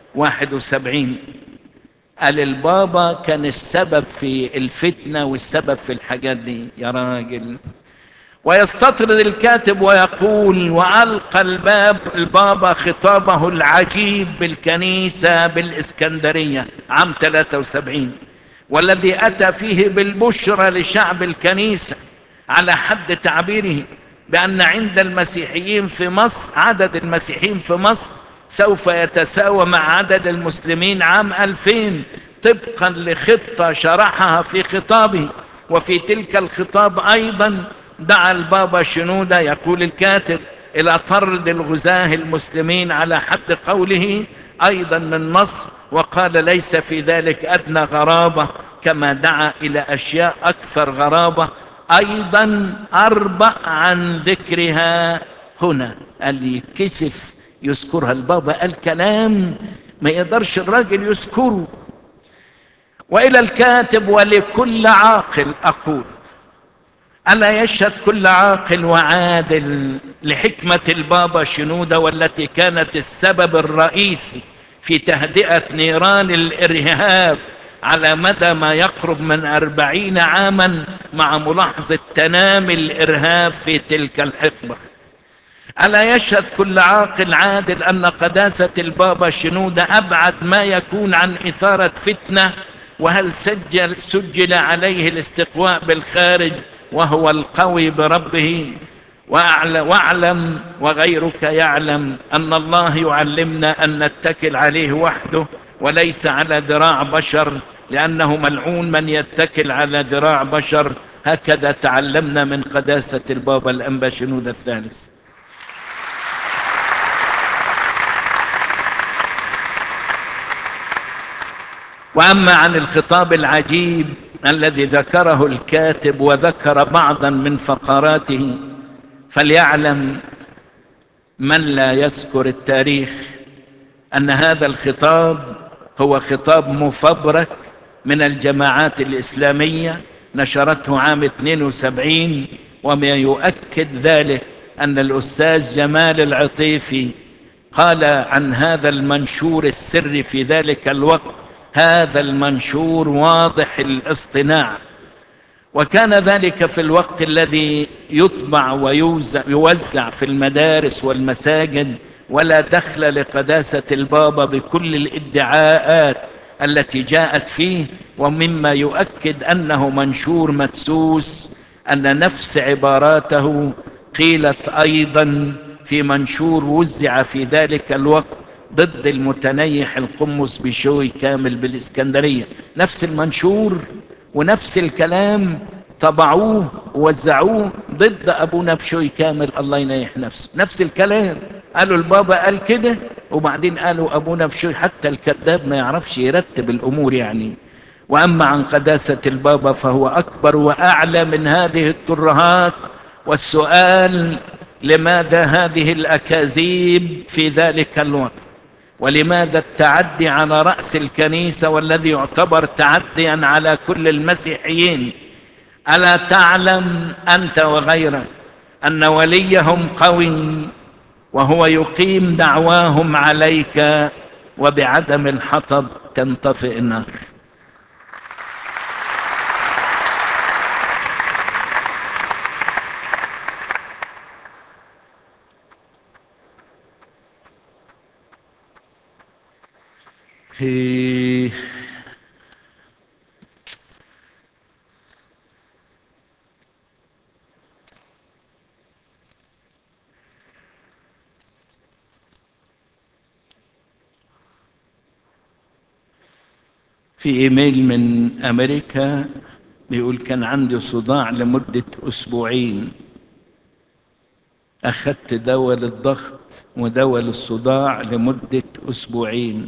71 قال البابا كان السبب في الفتنة والسبب في الحاجات دي يا راجل ويستطرد الكاتب ويقول وألقى الباب البابا خطابه العجيب بالكنيسة بالإسكندرية عام 73 والذي أتى فيه بالبشرى لشعب الكنيسة على حد تعبيره بأن عند المسيحيين في مصر عدد المسيحيين في مصر سوف يتساوى مع عدد المسلمين عام 2000 طبقا لخطة شرحها في خطابه وفي تلك الخطاب أيضا دعا البابا شنودة يقول الكاتب إلى طرد الغزاة المسلمين على حد قوله أيضا من مصر وقال ليس في ذلك أدنى غرابة كما دعا إلى أشياء أكثر غرابة أيضا أربع عن ذكرها هنا قال يكسف يذكرها البابا قال كلام ما يقدرش الراجل يذكره وإلى الكاتب ولكل عاقل أقول ألا يشهد كل عاقل وعادل لحكمة البابا شنودة والتي كانت السبب الرئيسي في تهدئة نيران الإرهاب على مدى ما يقرب من أربعين عاما مع ملاحظة تنامي الإرهاب في تلك الحقبة ألا يشهد كل عاقل عادل أن قداسة البابا شنودة أبعد ما يكون عن إثارة فتنة وهل سجل, سجل عليه الاستقواء بالخارج وهو القوي بربه واعلم وغيرك يعلم أن الله يعلمنا أن نتكل عليه وحده وليس على ذراع بشر لأنه ملعون من يتكل على ذراع بشر هكذا تعلمنا من قداسة البابا الأنبا شنود الثالث وأما عن الخطاب العجيب الذي ذكره الكاتب وذكر بعضا من فقراته فليعلم من لا يذكر التاريخ أن هذا الخطاب هو خطاب مفبرك من الجماعات الإسلامية نشرته عام 72 وما يؤكد ذلك أن الأستاذ جمال العطيفي قال عن هذا المنشور السري في ذلك الوقت هذا المنشور واضح الاصطناع وكان ذلك في الوقت الذي يطبع ويوزع في المدارس والمساجد ولا دخل لقداسة البابا بكل الادعاءات التي جاءت فيه ومما يؤكد أنه منشور مدسوس أن نفس عباراته قيلت أيضا في منشور وزع في ذلك الوقت ضد المتنيح القمص بشوي كامل بالإسكندرية نفس المنشور ونفس الكلام طبعوه ووزعوه ضد أبونا بشوي كامل الله ينيح نفسه نفس الكلام قالوا البابا قال كده وبعدين قالوا أبونا بشوي حتى الكذاب ما يعرفش يرتب الأمور يعني وأما عن قداسة البابا فهو أكبر وأعلى من هذه الترهات والسؤال لماذا هذه الأكاذيب في ذلك الوقت ولماذا التعدي على رأس الكنيسة والذي يعتبر تعديا على كل المسيحيين الا تعلم انت وغيرك ان وليهم قوي وهو يقيم دعواهم عليك وبعدم الحطب تنطفئ النار في في ايميل من امريكا بيقول كان عندي صداع لمدة اسبوعين اخدت دواء للضغط ودواء للصداع لمدة اسبوعين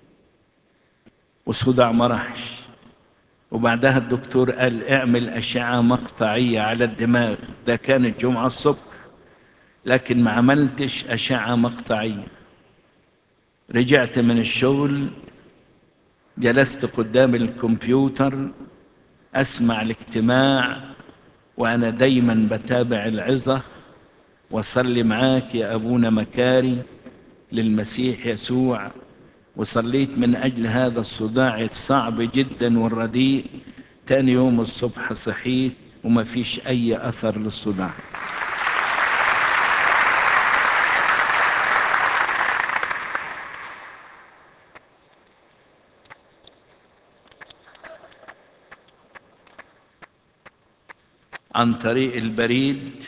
والصداع ما راحش وبعدها الدكتور قال اعمل اشعة مقطعية على الدماغ ده كان الجمعة الصبح لكن ما عملتش اشعة مقطعية رجعت من الشغل جلست قدام الكمبيوتر اسمع الاجتماع وانا دايما بتابع العظه وصلي معاك يا ابونا مكاري للمسيح يسوع وصليت من اجل هذا الصداع الصعب جدا والرديء تاني يوم الصبح صحيت وما فيش اي اثر للصداع عن طريق البريد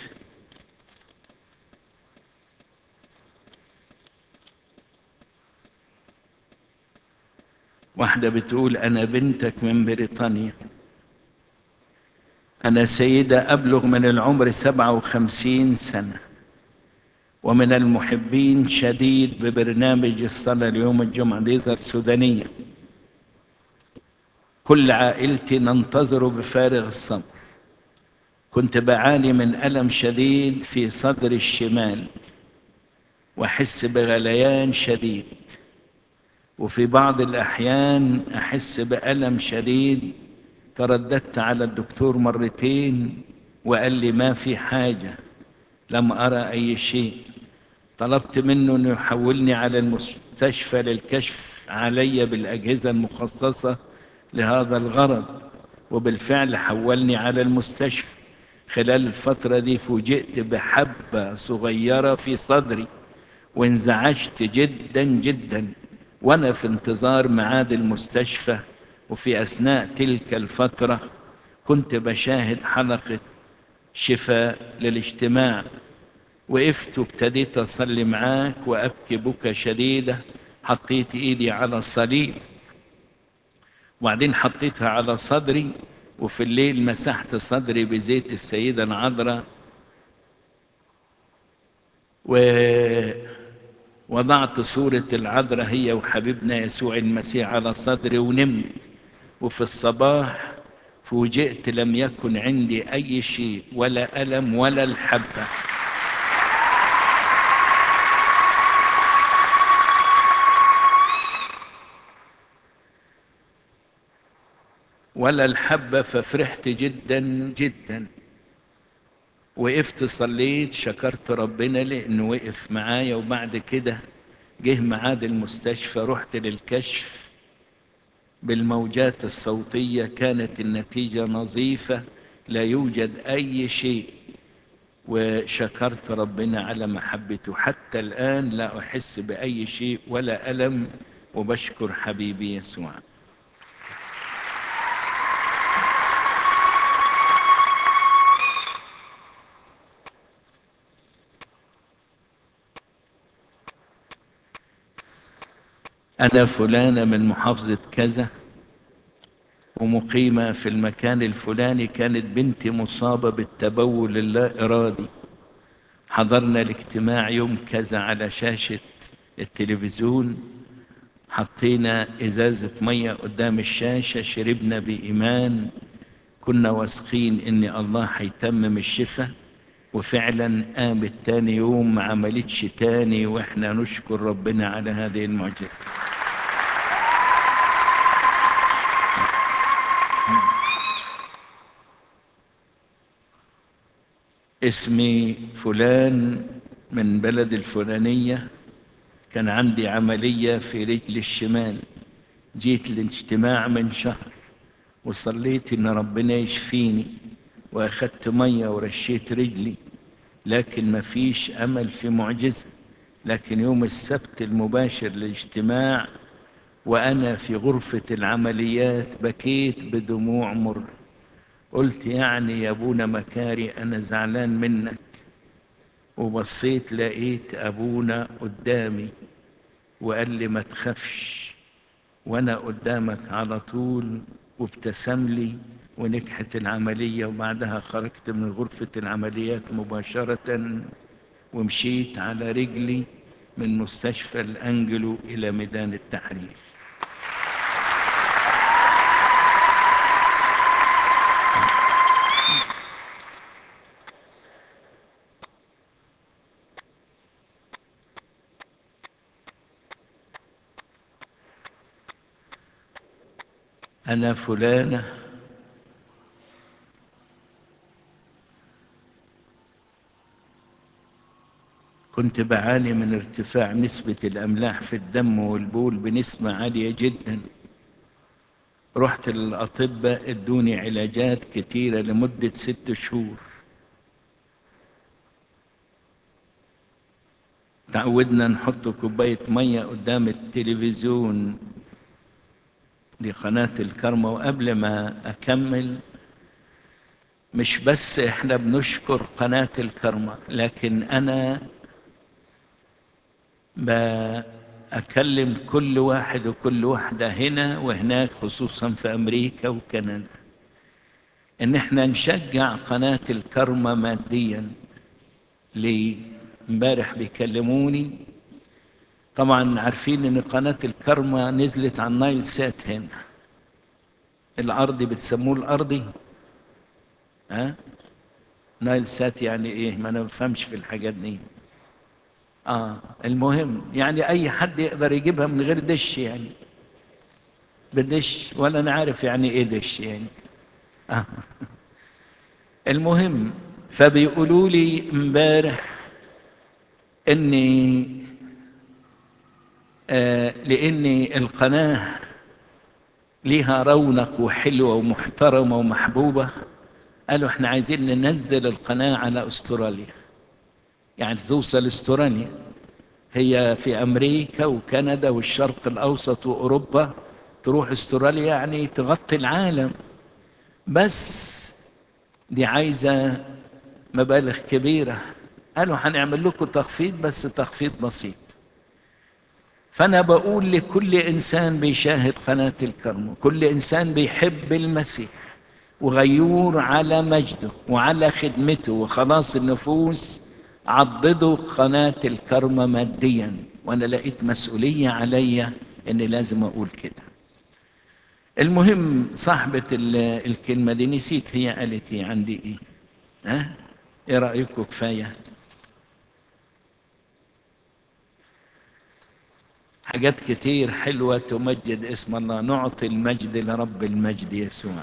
واحدة بتقول أنا بنتك من بريطانيا أنا سيدة أبلغ من العمر سبعة وخمسين سنة ومن المحبين شديد ببرنامج الصلاة اليوم الجمعة دي سودانية كل عائلتي ننتظر بفارغ الصبر كنت بعاني من ألم شديد في صدري الشمال وأحس بغليان شديد وفي بعض الأحيان أحس بألم شديد ترددت على الدكتور مرتين وقال لي ما في حاجة لم أرى أي شيء طلبت منه أنه يحولني على المستشفى للكشف علي بالأجهزة المخصصة لهذا الغرض وبالفعل حولني على المستشفى خلال الفترة دي فوجئت بحبة صغيرة في صدري وانزعجت جدا جدا وانا في انتظار ميعاد المستشفى وفي اثناء تلك الفتره كنت بشاهد حلقه شفاء للاجتماع وقفت وابتديت اصلي معاك وابكي بكى شديده حطيت ايدي على الصليب وبعدين حطيتها على صدري وفي الليل مسحت صدري بزيت السيده العذراء و وضعت صورة العذراء هي وحبيبنا يسوع المسيح على صدري ونمت وفي الصباح فوجئت لم يكن عندي أي شيء ولا ألم ولا الحبة ولا الحبة ففرحت جدا جدا وقفت صليت شكرت ربنا لانه وقف معايا وبعد كده جه ميعاد المستشفى رحت للكشف بالموجات الصوتية كانت النتيجة نظيفة لا يوجد أي شيء وشكرت ربنا على محبته حتى الآن لا أحس بأي شيء ولا ألم وبشكر حبيبي يسوع أنا فلانة من محافظة كذا ومقيمة في المكان الفلاني كانت بنتي مصابة بالتبول اللا إرادي حضرنا الاجتماع يوم كذا على شاشة التلفزيون حطينا إزازة مية قدام الشاشة شربنا بإيمان كنا واثقين إن الله هيتمم الشفاء وفعلا قامت تاني يوم ما عملتش تاني واحنا نشكر ربنا على هذه المعجزة اسمي فلان من بلد الفلانية كان عندي عملية في رجلي الشمال جيت الاجتماع من شهر وصليت ان ربنا يشفيني واخدت ميه ورشيت رجلي لكن ما فيش امل في معجزه لكن يوم السبت المباشر للاجتماع وانا في غرفه العمليات بكيت بدموع مر قلت يعني يا ابونا مكاري انا زعلان منك وبصيت لقيت ابونا قدامي وقال لي ما تخافش وانا قدامك على طول وابتسم لي ونجحت العملية وبعدها خرجت من غرفة العمليات مباشرة ومشيت على رجلي من مستشفى الأنجلو إلى ميدان التحرير أنا فلانة كنت بعاني من ارتفاع نسبة الأملاح في الدم والبول بنسبة عالية جدا رحت للأطباء ادوني علاجات كتيرة لمدة ست شهور تعودنا نحط كوباية مية قدام التلفزيون دي قناة الكرمة وقبل ما أكمل مش بس احنا بنشكر قناة الكرمة لكن أنا بأكلم كل واحد وكل واحدة هنا وهناك خصوصا في أمريكا وكندا إن احنا نشجع قناة الكرمة ماديا ليه؟ امبارح بيكلموني طبعا عارفين ان قناة الكرمة نزلت على النايل سات هنا الارضي بتسموه الارضي ها نايل سات يعني ايه ما انا بفهمش في الحاجات دي اه المهم يعني اي حد يقدر يجيبها من غير دش يعني بدش ولا انا عارف يعني ايه دش يعني آه. المهم فبيقولوا لي امبارح اني آه لان القناه ليها رونق وحلوه ومحترمه ومحبوبه قالوا احنا عايزين ننزل القناه على استراليا يعني توصل استراليا هي في امريكا وكندا والشرق الاوسط واوروبا تروح استراليا يعني تغطي العالم بس دي عايزه مبالغ كبيره قالوا هنعمل لكم تخفيض بس تخفيض بسيط فانا بقول لكل انسان بيشاهد قناه الكرم كل انسان بيحب المسيح وغيور على مجده وعلى خدمته وخلاص النفوس عضدوا قناه الكرم ماديا وانا لقيت مسؤوليه عليا اني لازم اقول كده المهم صاحبة الكلمة دي نسيت هي قالت ايه عندي ايه ها ايه رأيكم كفاية حاجات كتير حلوة تمجد اسم الله نعطي المجد لرب المجد يسوع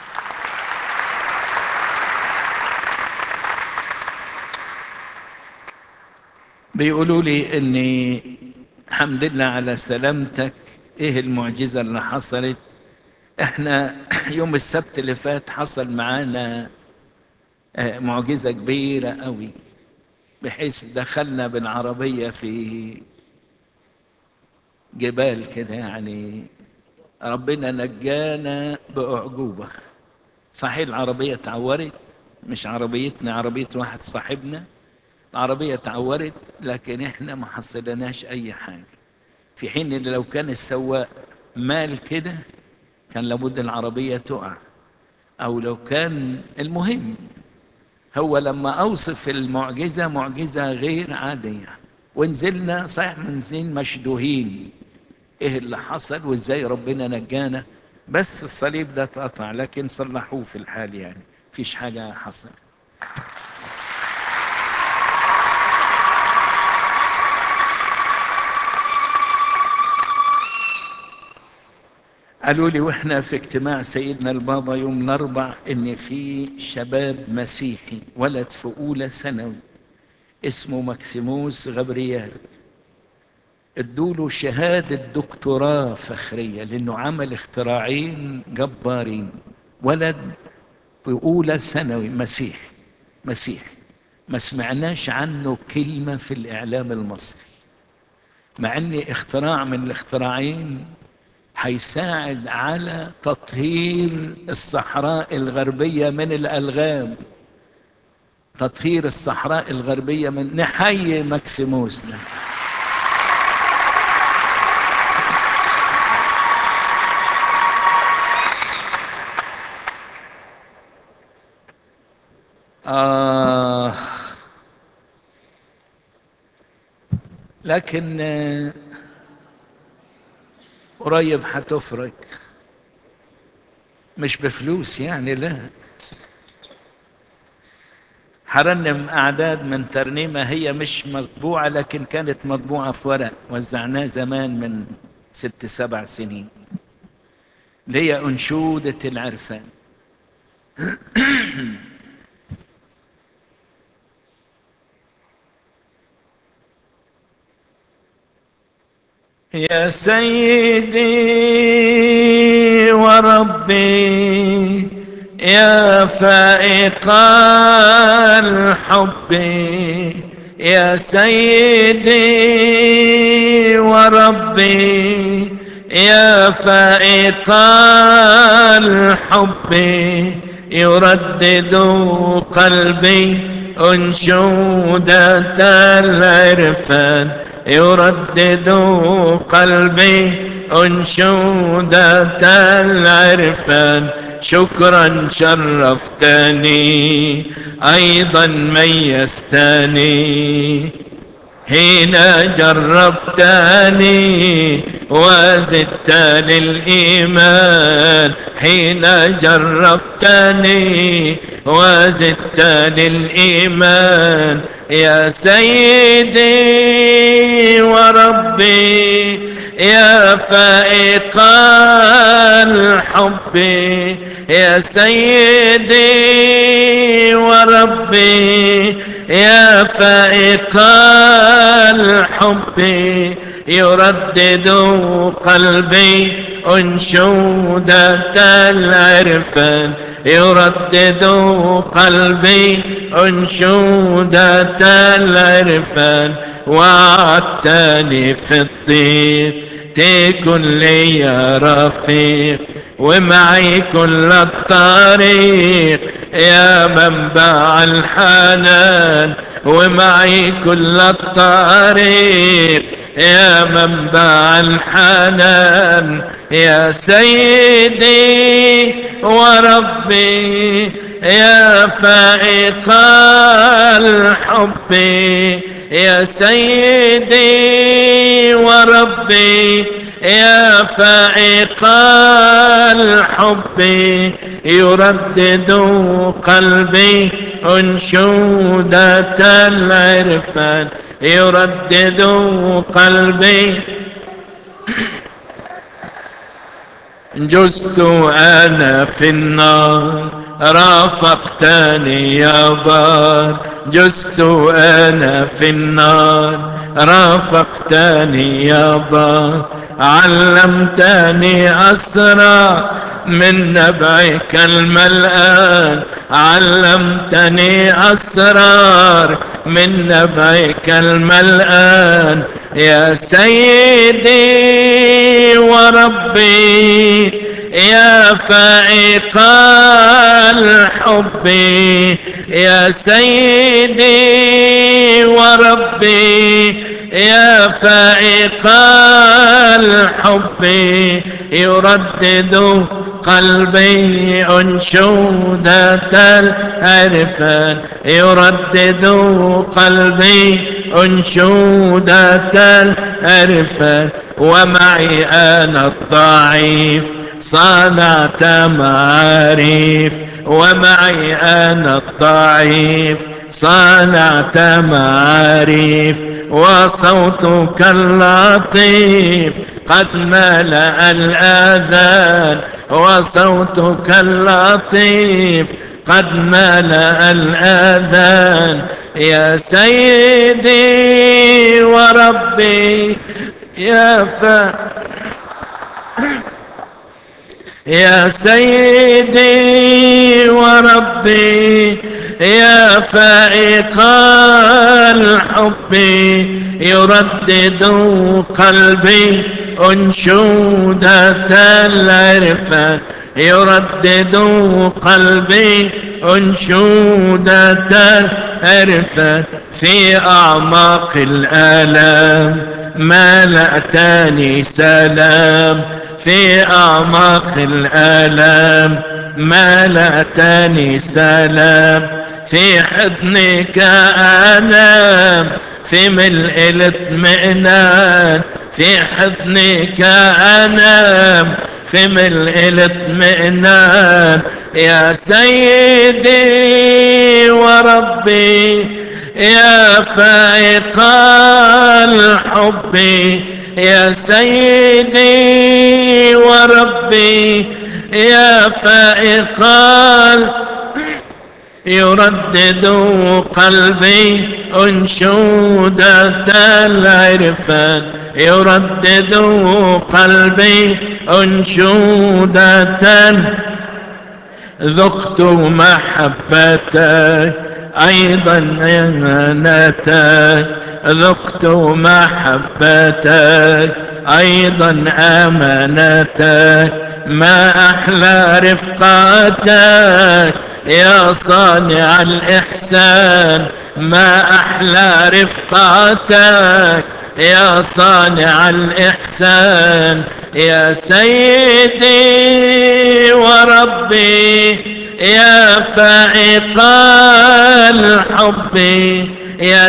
بيقولوا لي اني الحمد لله على سلامتك ايه المعجزة اللي حصلت احنا يوم السبت اللي فات حصل معانا معجزة كبيرة قوي بحيث دخلنا بالعربية في جبال كده يعني ربنا نجانا بأعجوبة صحيح العربية اتعورت مش عربيتنا عربية واحد صاحبنا العربية اتعورت لكن احنا ما حصلناش أي حاجة في حين اللي لو كان السواق مال كده كان لابد العربية تقع أو لو كان المهم هو لما أوصف المعجزة معجزة غير عادية ونزلنا صحيح منزلين مشدوهين ايه اللي حصل وازاي ربنا نجانا بس الصليب ده اتقطع لكن صلحوه في الحال يعني فيش حاجة حصل قالوا لي واحنا في اجتماع سيدنا البابا يوم الاربع ان في شباب مسيحي ولد في اولى ثانوي اسمه ماكسيموس غبريال ادوله شهادة دكتوراه فخرية لأنه عمل اختراعين جبارين ولد في أولى ثانوي مسيحي مسيحي ما سمعناش عنه كلمة في الإعلام المصري مع أن اختراع من الاختراعين هيساعد على تطهير الصحراء الغربية من الألغام تطهير الصحراء الغربية من نحيي ماكسيموس ده آه لكن آه، قريب هتفرج مش بفلوس يعني لا هرنم أعداد من ترنيمة هي مش مطبوعة لكن كانت مطبوعة في ورق وزعناه زمان من ست سبع سنين ليا أنشودة العرفان يا سيدي وربي يا فائق الحب يا سيدي وربي يا فائق الحب يردد قلبي أنشودة العرفان يردد قلبي أنشودة العرفان شكرا شرفتني أيضا ميزتني حين جربتني وزدت للإيمان حين جربتني وزدت للإيمان يا سيدي وربي يا فائق الحب يا سيدي وربي يا فائق الحب يردد قلبي أنشودة العرفان يردد قلبي أنشودة العرفان وعدتني في الضيق تكن لي يا رفيق ومعي كل الطريق يا منبع الحنان ومعي كل الطريق يا منبع الحنان يا سيدي وربي يا فائق الحب يا سيدي وربي يا فائق الحب يردد قلبي أنشودة العرفان يردد قلبي جزت أنا في النار رافقتني يا بار جزت أنا في النار رافقتني يا بار علمتني أسرى من نبعك الملآن علمتني أسرار من نبعك الملآن يا سيدي وربي يا فائق الحب يا سيدي وربي يا فائق الحب يردد قلبي أنشودة العرفان يردد قلبي أنشودة العرفان ومعي أنا الضعيف صنعت معاريف ومعي أنا الضعيف صنعت معاريف وصوتك اللطيف قد ملأ الآذان وصوتك اللطيف قد ملأ الآذان يا سيدي وربي يا ف يا سيدي وربي يا فائق الحب يردد قلبي أنشودة العرفان يردد قلبي أنشودة العرفان في أعماق الآلام ملأتني سلام في أعماق الآلام ملأتني سلام في حضنك أنام في ملء الاطمئنان في حضنك أنام في ملء الاطمئنان يا سيدي وربي يا فائق الحب يا سيدي وربي يا فائق يردد قلبي أنشودة العرفان يردد قلبي أنشودة ذقت محبتك أيضا إهانتك ذقت محبتك أيضا أمانتك ما أحلى رفقتك يا صانع الإحسان ما أحلى رفقتك يا صانع الإحسان يا سيدي وربي يا فائق الحب يا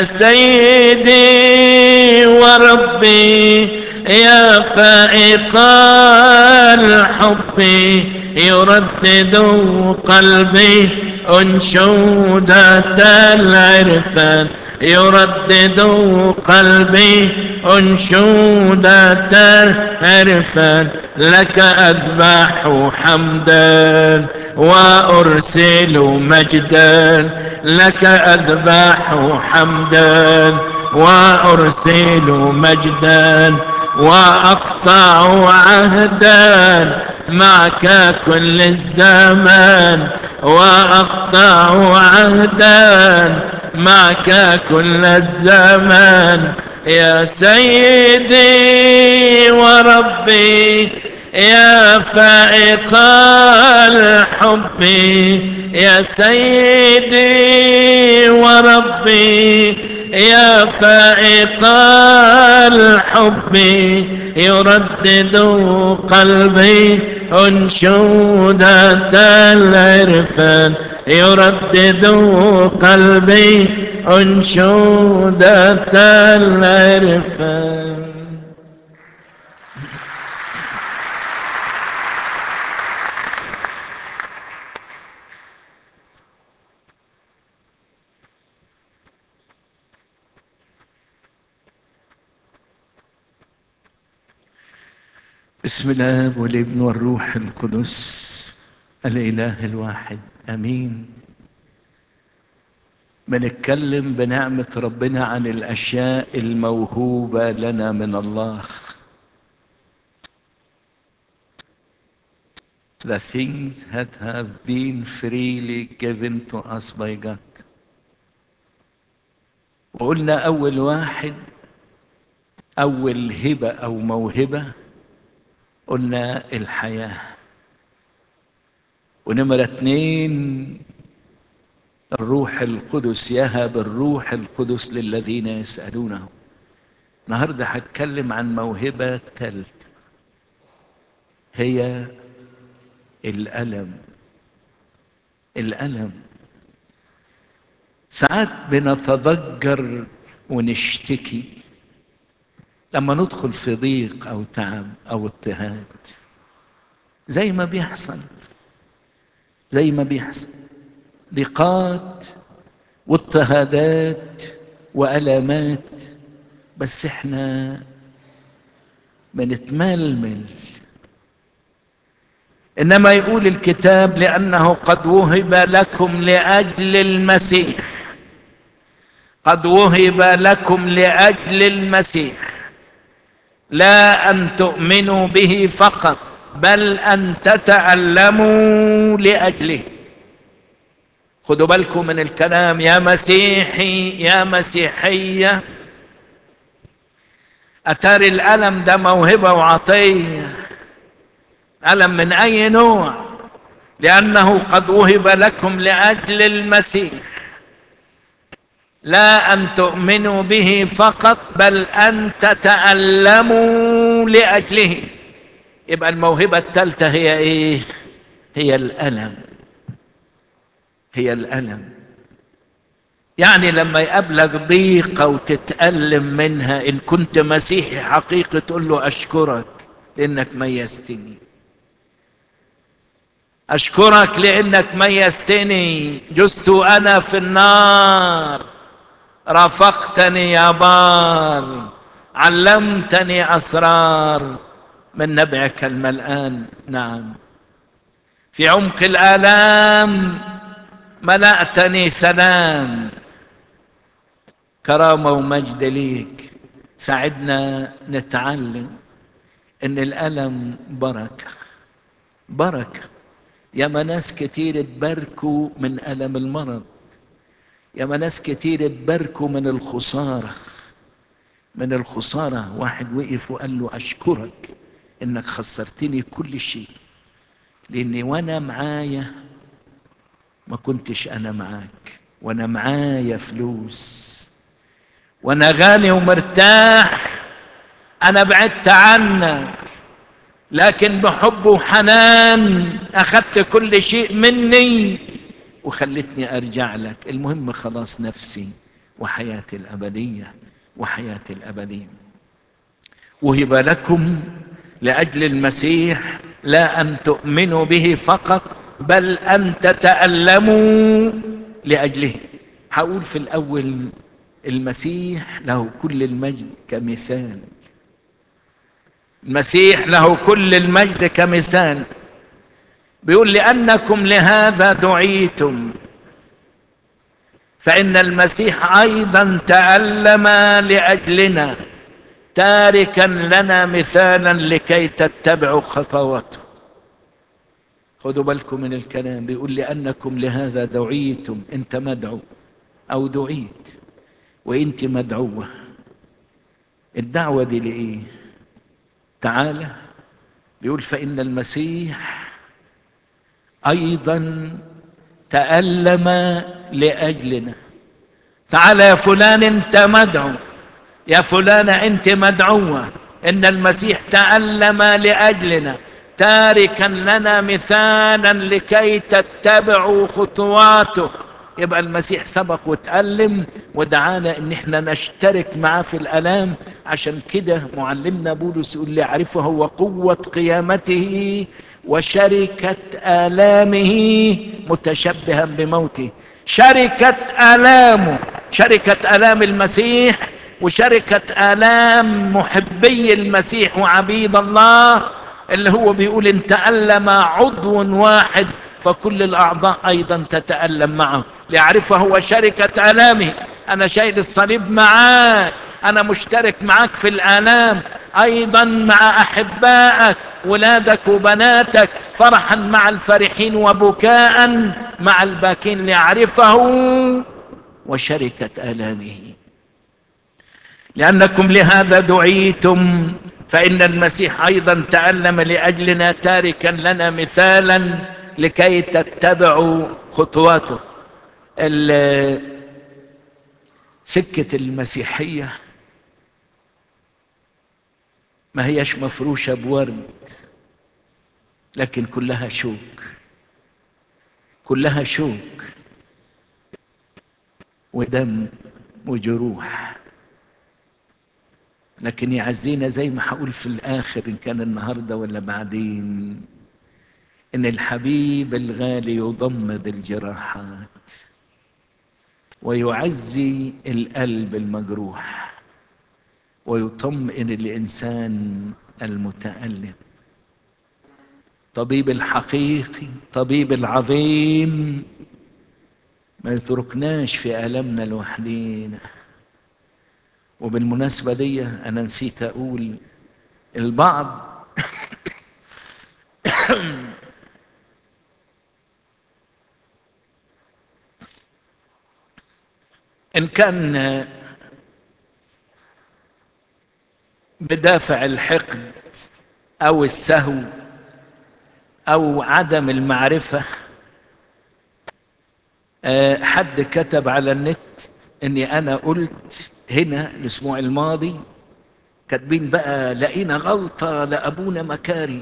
سيدي وربي يا فائق الحب يردد قلبي أنشودة العرفان يردد قلبي أنشودة العرفان لك أذبح حمدا وأرسل مجدا لك أذبح حمدا وأرسل مجدا وأقطع عهدا معك كل الزمان وأقطع عهدا معك كل الزمان يا سيدي وربي يا فائق الحب يا سيدي وربي يا فائق الحب يردد قلبي أنشودة العرفان يردد قلبي أنشودة العرفان بسم الله والابن والروح القدس الإله الواحد أمين بنتكلم بنعمة ربنا عن الأشياء الموهوبة لنا من الله The things that have been freely given to us by God وقلنا أول واحد أول هبة أو موهبة قلنا الحياة ونمرة اتنين الروح القدس يهب الروح القدس للذين يسألونه النهاردة هتكلم عن موهبة ثالثة هي الألم الألم ساعات بنتضجر ونشتكي لما ندخل في ضيق او تعب او اضطهاد زي ما بيحصل زي ما بيحصل ضيقات واضطهادات والامات بس احنا بنتململ انما يقول الكتاب لانه قد وهب لكم لاجل المسيح قد وهب لكم لاجل المسيح لا ان تؤمنوا به فقط بل ان تتالموا لاجله خدوا بالكم من الكلام يا مسيحي يا مسيحيه اتاري الالم ده موهبه وعطيه الم من اي نوع لانه قد وهب لكم لاجل المسيح لا ان تؤمنوا به فقط بل ان تتالموا لاجله يبقى الموهبه الثالثه هي ايه هي الالم هي الالم يعني لما يقابلك ضيقه وتتالم منها ان كنت مسيحي حقيقي تقول له اشكرك لانك ميزتني اشكرك لانك ميزتني جزت انا في النار رافقتني يا بار علمتني اسرار من نبعك الملآن نعم في عمق الآلام ملأتني سلام كرامة ومجد ليك ساعدنا نتعلم ان الألم بركة بركة ياما ناس كتير اتباركوا من ألم المرض ياما ناس كتير اتباركوا من الخسارة من الخسارة واحد وقف وقال له أشكرك إنك خسرتني كل شيء لأني وأنا معايا ما كنتش أنا معاك وأنا معايا فلوس وأنا غني ومرتاح أنا بعدت عنك لكن بحب وحنان أخذت كل شيء مني وخلتني أرجع لك المهم خلاص نفسي وحياتي الأبدية وحياتي الأبدية وهب لكم لأجل المسيح لا أن تؤمنوا به فقط بل أن تتألموا لأجله هقول في الأول المسيح له كل المجد كمثال المسيح له كل المجد كمثال بيقول لأنكم لهذا دعيتم فإن المسيح أيضا تألم لأجلنا تاركا لنا مثالا لكي تتبعوا خطواته خذوا بالكم من الكلام بيقول لأنكم لهذا دعيتم أنت مدعو أو دعيت وأنت مدعوة الدعوة دي لإيه تعالى بيقول فإن المسيح أيضا تألم لأجلنا تعالى يا فلان أنت مدعو يا فلانة أنت مدعوة إن المسيح تألم لأجلنا تاركا لنا مثالا لكي تتبعوا خطواته يبقى المسيح سبق وتألم ودعانا ان احنا نشترك معاه في الالام عشان كده معلمنا بولس يقول لي اعرفه وقوة قيامته وشركة آلامه متشبها بموته شركة آلامه شركة آلام المسيح وشركة آلام محبي المسيح وعبيد الله اللي هو بيقول ان تألم عضو واحد فكل الأعضاء أيضا تتألم معه ليعرفه هو شركة آلامه أنا شايل الصليب معاك أنا مشترك معاك في الآلام أيضا مع أحبائك ولادك وبناتك فرحا مع الفرحين وبكاء مع الباكين ليعرفه وشركة آلامه لأنكم لهذا دعيتم فإن المسيح أيضا تألم لأجلنا تاركا لنا مثالا لكي تتبعوا خطواته سكة المسيحية ما هيش مفروشة بورد لكن كلها شوك كلها شوك ودم وجروح لكن يعزينا زي ما هقول في الآخر إن كان النهاردة ولا بعدين إن الحبيب الغالي يضمد الجراحات ويعزي القلب المجروح ويطمئن الإنسان المتألم طبيب الحقيقي طبيب العظيم ما يتركناش في ألمنا لوحدينا وبالمناسبة دي أنا نسيت أقول البعض إن كان بدافع الحقد أو السهو أو عدم المعرفة حد كتب على النت إني أنا قلت هنا الأسبوع الماضي كاتبين بقى لقينا غلطة لأبونا مكاري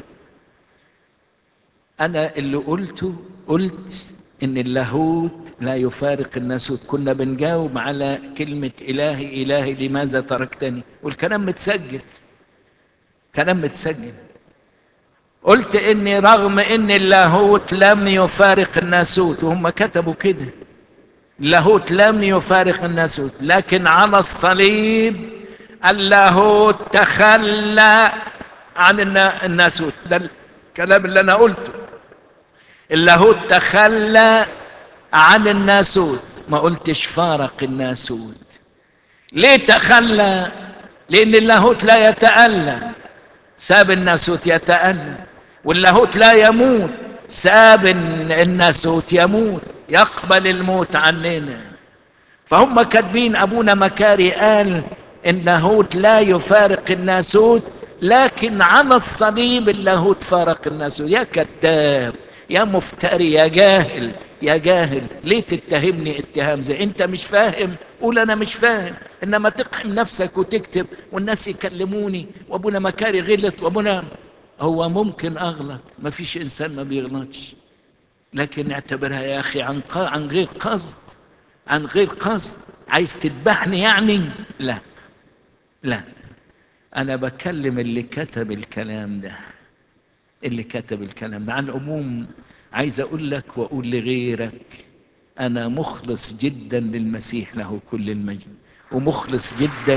أنا اللي قلته قلت إن اللاهوت لا يفارق الناسوت كنا بنجاوب على كلمة إلهي إلهي لماذا تركتني والكلام متسجل كلام متسجل قلت إني رغم إن اللاهوت لم يفارق الناسوت وهم كتبوا كده اللاهوت لم يفارق الناسوت لكن على الصليب اللاهوت تخلى عن الناسوت ده الكلام اللي أنا قلته اللاهوت تخلى عن الناسوت ما قلتش فارق الناسوت ليه تخلى لان اللاهوت لا يتألم ساب الناسوت يتألم واللاهوت لا يموت ساب الناسوت يموت يقبل الموت عننا فهم كاتبين ابونا مكاري قال ان اللاهوت لا يفارق الناسوت لكن على الصليب اللاهوت فارق الناسوت يا كذاب يا مفتري يا جاهل يا جاهل ليه تتهمني اتهام زي انت مش فاهم قول انا مش فاهم انما تقحم نفسك وتكتب والناس يكلموني وابونا مكاري غلط وابونا هو ممكن اغلط ما فيش انسان ما بيغلطش لكن اعتبرها يا اخي عن عن غير قصد عن غير قصد عايز تذبحني يعني لا لا انا بكلم اللي كتب الكلام ده اللي كتب الكلام ده عن العموم عايز اقول لك واقول لغيرك انا مخلص جدا للمسيح له كل المجد ومخلص جدا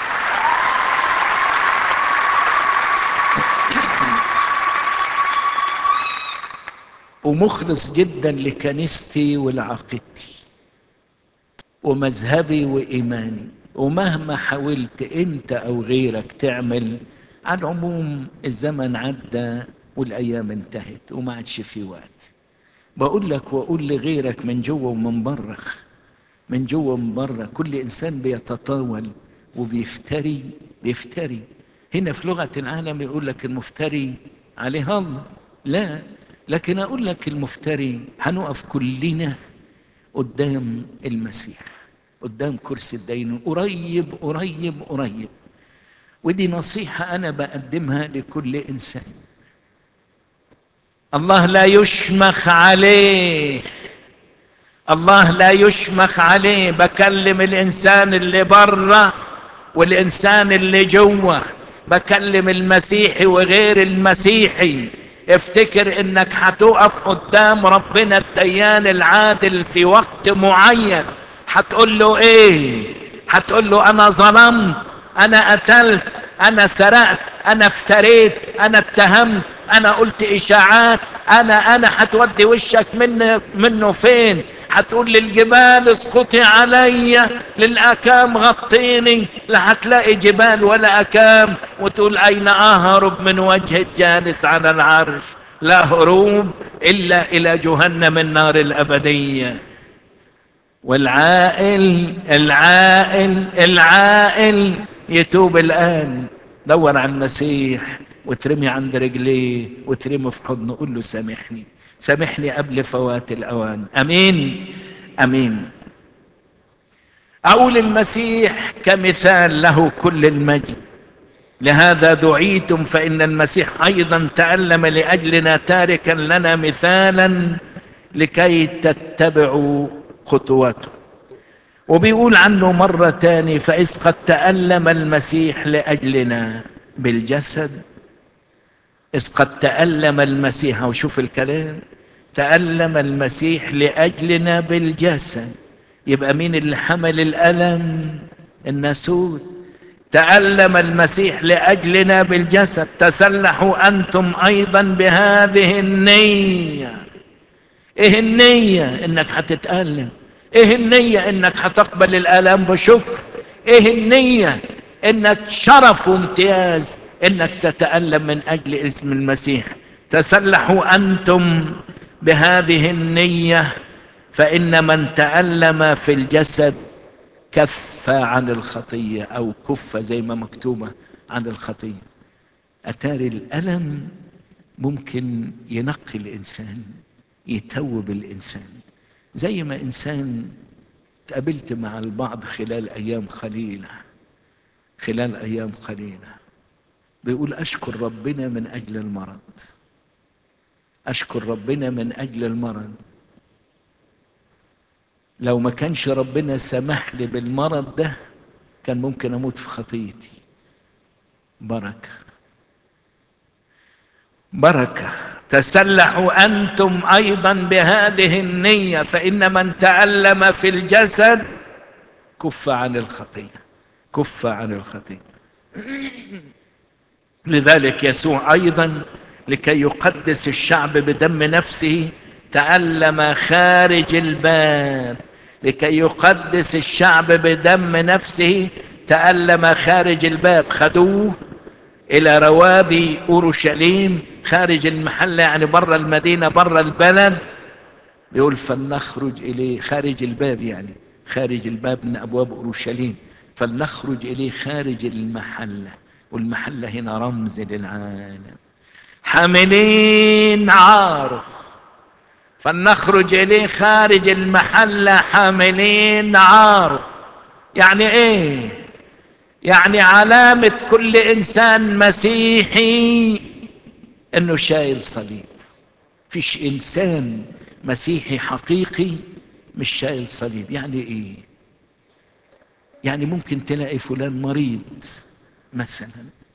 ومخلص جدا لكنيستي ولعقيدتي ومذهبي وايماني ومهما حاولت انت او غيرك تعمل على العموم الزمن عدى والايام انتهت وما عادش في وقت بقول لك واقول لغيرك من جوه ومن بره من جوه ومن بره كل انسان بيتطاول وبيفتري بيفتري هنا في لغه العالم يقول لك المفتري عليه الله لا لكن اقول لك المفتري هنقف كلنا قدام المسيح قدام كرسي الدين قريب قريب قريب ودي نصيحه انا بقدمها لكل انسان الله لا يشمخ عليه الله لا يشمخ عليه بكلم الانسان اللي بره والانسان اللي جوه بكلم المسيحي وغير المسيحي افتكر انك هتقف قدام ربنا الديان العادل في وقت معين هتقول له ايه هتقول له انا ظلمت انا قتلت انا سرقت انا افتريت انا اتهمت انا قلت اشاعات انا انا هتودي وشك من منه فين هتقول للجبال اسقطي عليا للاكام غطيني لا هتلاقي جبال ولا اكام وتقول اين اهرب من وجه الجالس على العرش لا هروب الا الى جهنم النار الابديه والعائل العائل العائل يتوب الان دور على المسيح وترمي عند رجليه وترمي في حضنه قول له سامحني سامحني قبل فوات الاوان امين امين اقول المسيح كمثال له كل المجد لهذا دعيتم فان المسيح ايضا تالم لاجلنا تاركا لنا مثالا لكي تتبعوا خطواته وبيقول عنه مرة تاني فإذ قد تألم المسيح لأجلنا بالجسد إذ قد تألم المسيح وشوف الكلام تألم المسيح لأجلنا بالجسد يبقى مين اللي حمل الألم الناسوت تألم المسيح لأجلنا بالجسد تسلحوا أنتم أيضا بهذه النية إيه النية إنك هتتألم إيه النية إنك هتقبل الآلام بشكر إيه النية إنك شرف وامتياز إنك تتألم من أجل اسم المسيح تسلحوا أنتم بهذه النية فإن من تألم في الجسد كف عن الخطية أو كف زي ما مكتوبة عن الخطية أتاري الألم ممكن ينقي الإنسان يتوب الإنسان زي ما إنسان تقابلت مع البعض خلال أيام قليلة خلال أيام قليلة بيقول أشكر ربنا من أجل المرض أشكر ربنا من أجل المرض لو ما كانش ربنا سمح لي بالمرض ده كان ممكن اموت في خطيتي بركه بركه تسلحوا انتم ايضا بهذه النيه فان من تالم في الجسد كف عن الخطيه كف عن الخطيه لذلك يسوع ايضا لكي يقدس الشعب بدم نفسه تألم خارج الباب لكي يقدس الشعب بدم نفسه تألم خارج الباب خدوه إلى روابي أورشليم خارج المحل يعني برا المدينة برا البلد بيقول فلنخرج إليه خارج الباب يعني خارج الباب من أبواب أورشليم فلنخرج إليه خارج المحلة والمحلة هنا رمز للعالم حاملين عاره فلنخرج إليه خارج المحلة حاملين عار يعني إيه يعني علامة كل إنسان مسيحي إنه شايل صليب فيش إنسان مسيحي حقيقي مش شايل صليب يعني إيه يعني ممكن تلاقي فلان مريض مثلا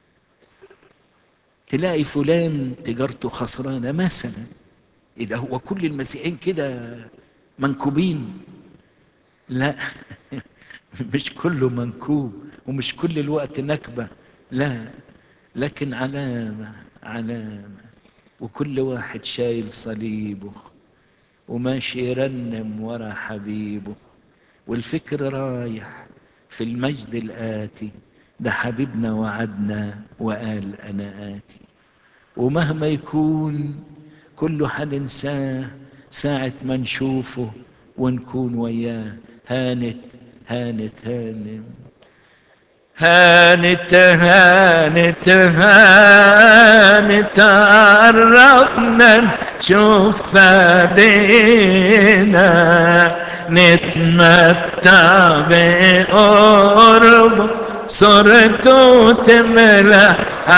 تلاقي فلان تجارته خسرانة مثلا إذا هو كل المسيحيين كده منكوبين لا مش كله منكوب ومش كل الوقت نكبة لا لكن علامة علامة وكل واحد شايل صليبه وماشي يرنم ورا حبيبه والفكر رايح في المجد الآتي ده حبيبنا وعدنا وقال أنا آتي ومهما يكون كله حننساه ساعة ما نشوفه ونكون وياه هانت هانت هانت هانت هانت هانت قربنا نشوف فادينا نتمتع بقرب صرته تملى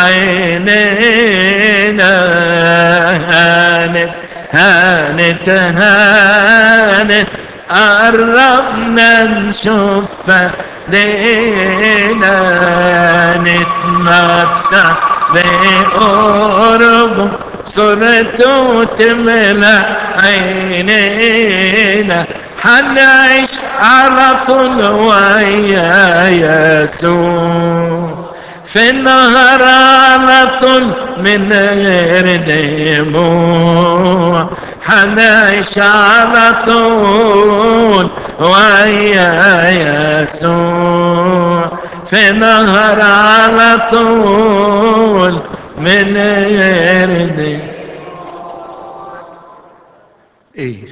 عينينا هانت هانت هانت قربنا نشوف لينا نتمتع بقرب صرته تملى عينينا حنعيش على طول ويا يسوع في النهر على طول من غير دموع حنعيش على طول ويا يسوع في نهر على طول من غير دموع ايه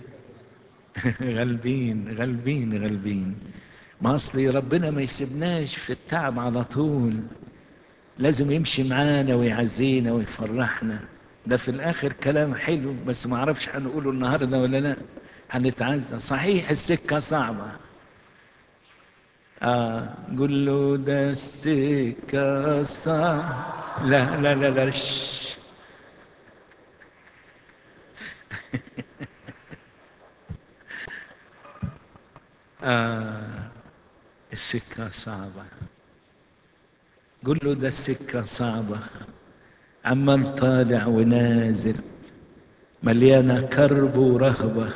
غالبين غالبين غالبين ما اصلي ربنا ما يسيبناش في التعب على طول لازم يمشي معانا ويعزينا ويفرحنا ده في الاخر كلام حلو بس ما اعرفش هنقوله النهارده ولا لا هنتعزى صحيح السكه صعبه آه قول له ده السكه صعبه لا لا لا لا شش. آه السكة صعبة قل له ده السكة صعبة عمال طالع ونازل مليانة كرب ورهبة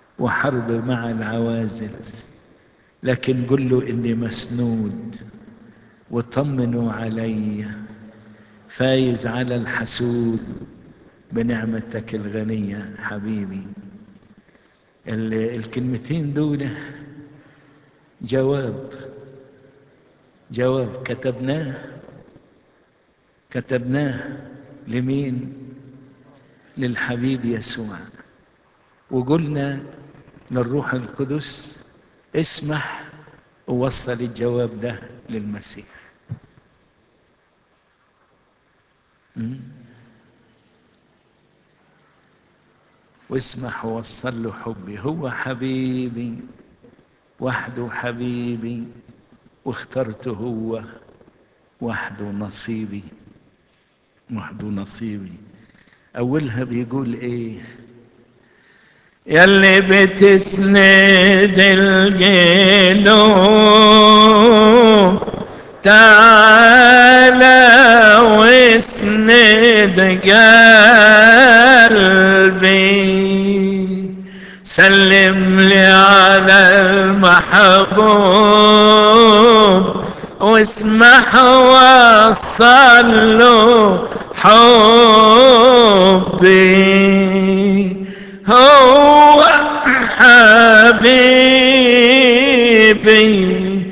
وحرب مع العوازل لكن قل له إني مسنود وطمنوا علي فايز على الحسود بنعمتك الغنية حبيبي الكلمتين دول جواب جواب كتبناه كتبناه لمين للحبيب يسوع وقلنا للروح القدس اسمح ووصل الجواب ده للمسيح واسمح ووصل له حبي هو حبيبي وحده حبيبي واخترته هو وحده نصيبي وحده نصيبي أولها بيقول إيه يلي بتسند القلوب تعالى واسند قلبي سلم لي على المحبوب واسمح وصل له حبي هو حبيبي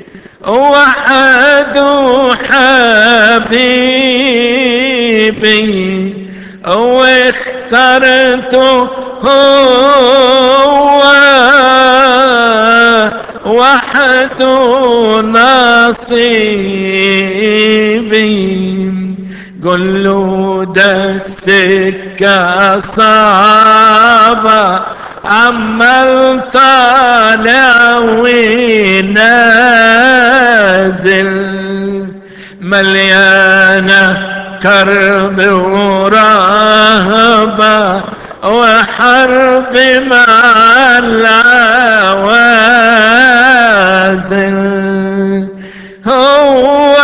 وحده حبيبي واخترته هو وحده نصيبي قل له ده السكة صعبة عمال طالع ونازل مليانة كرب ورهبة وحرب مع العوازل هو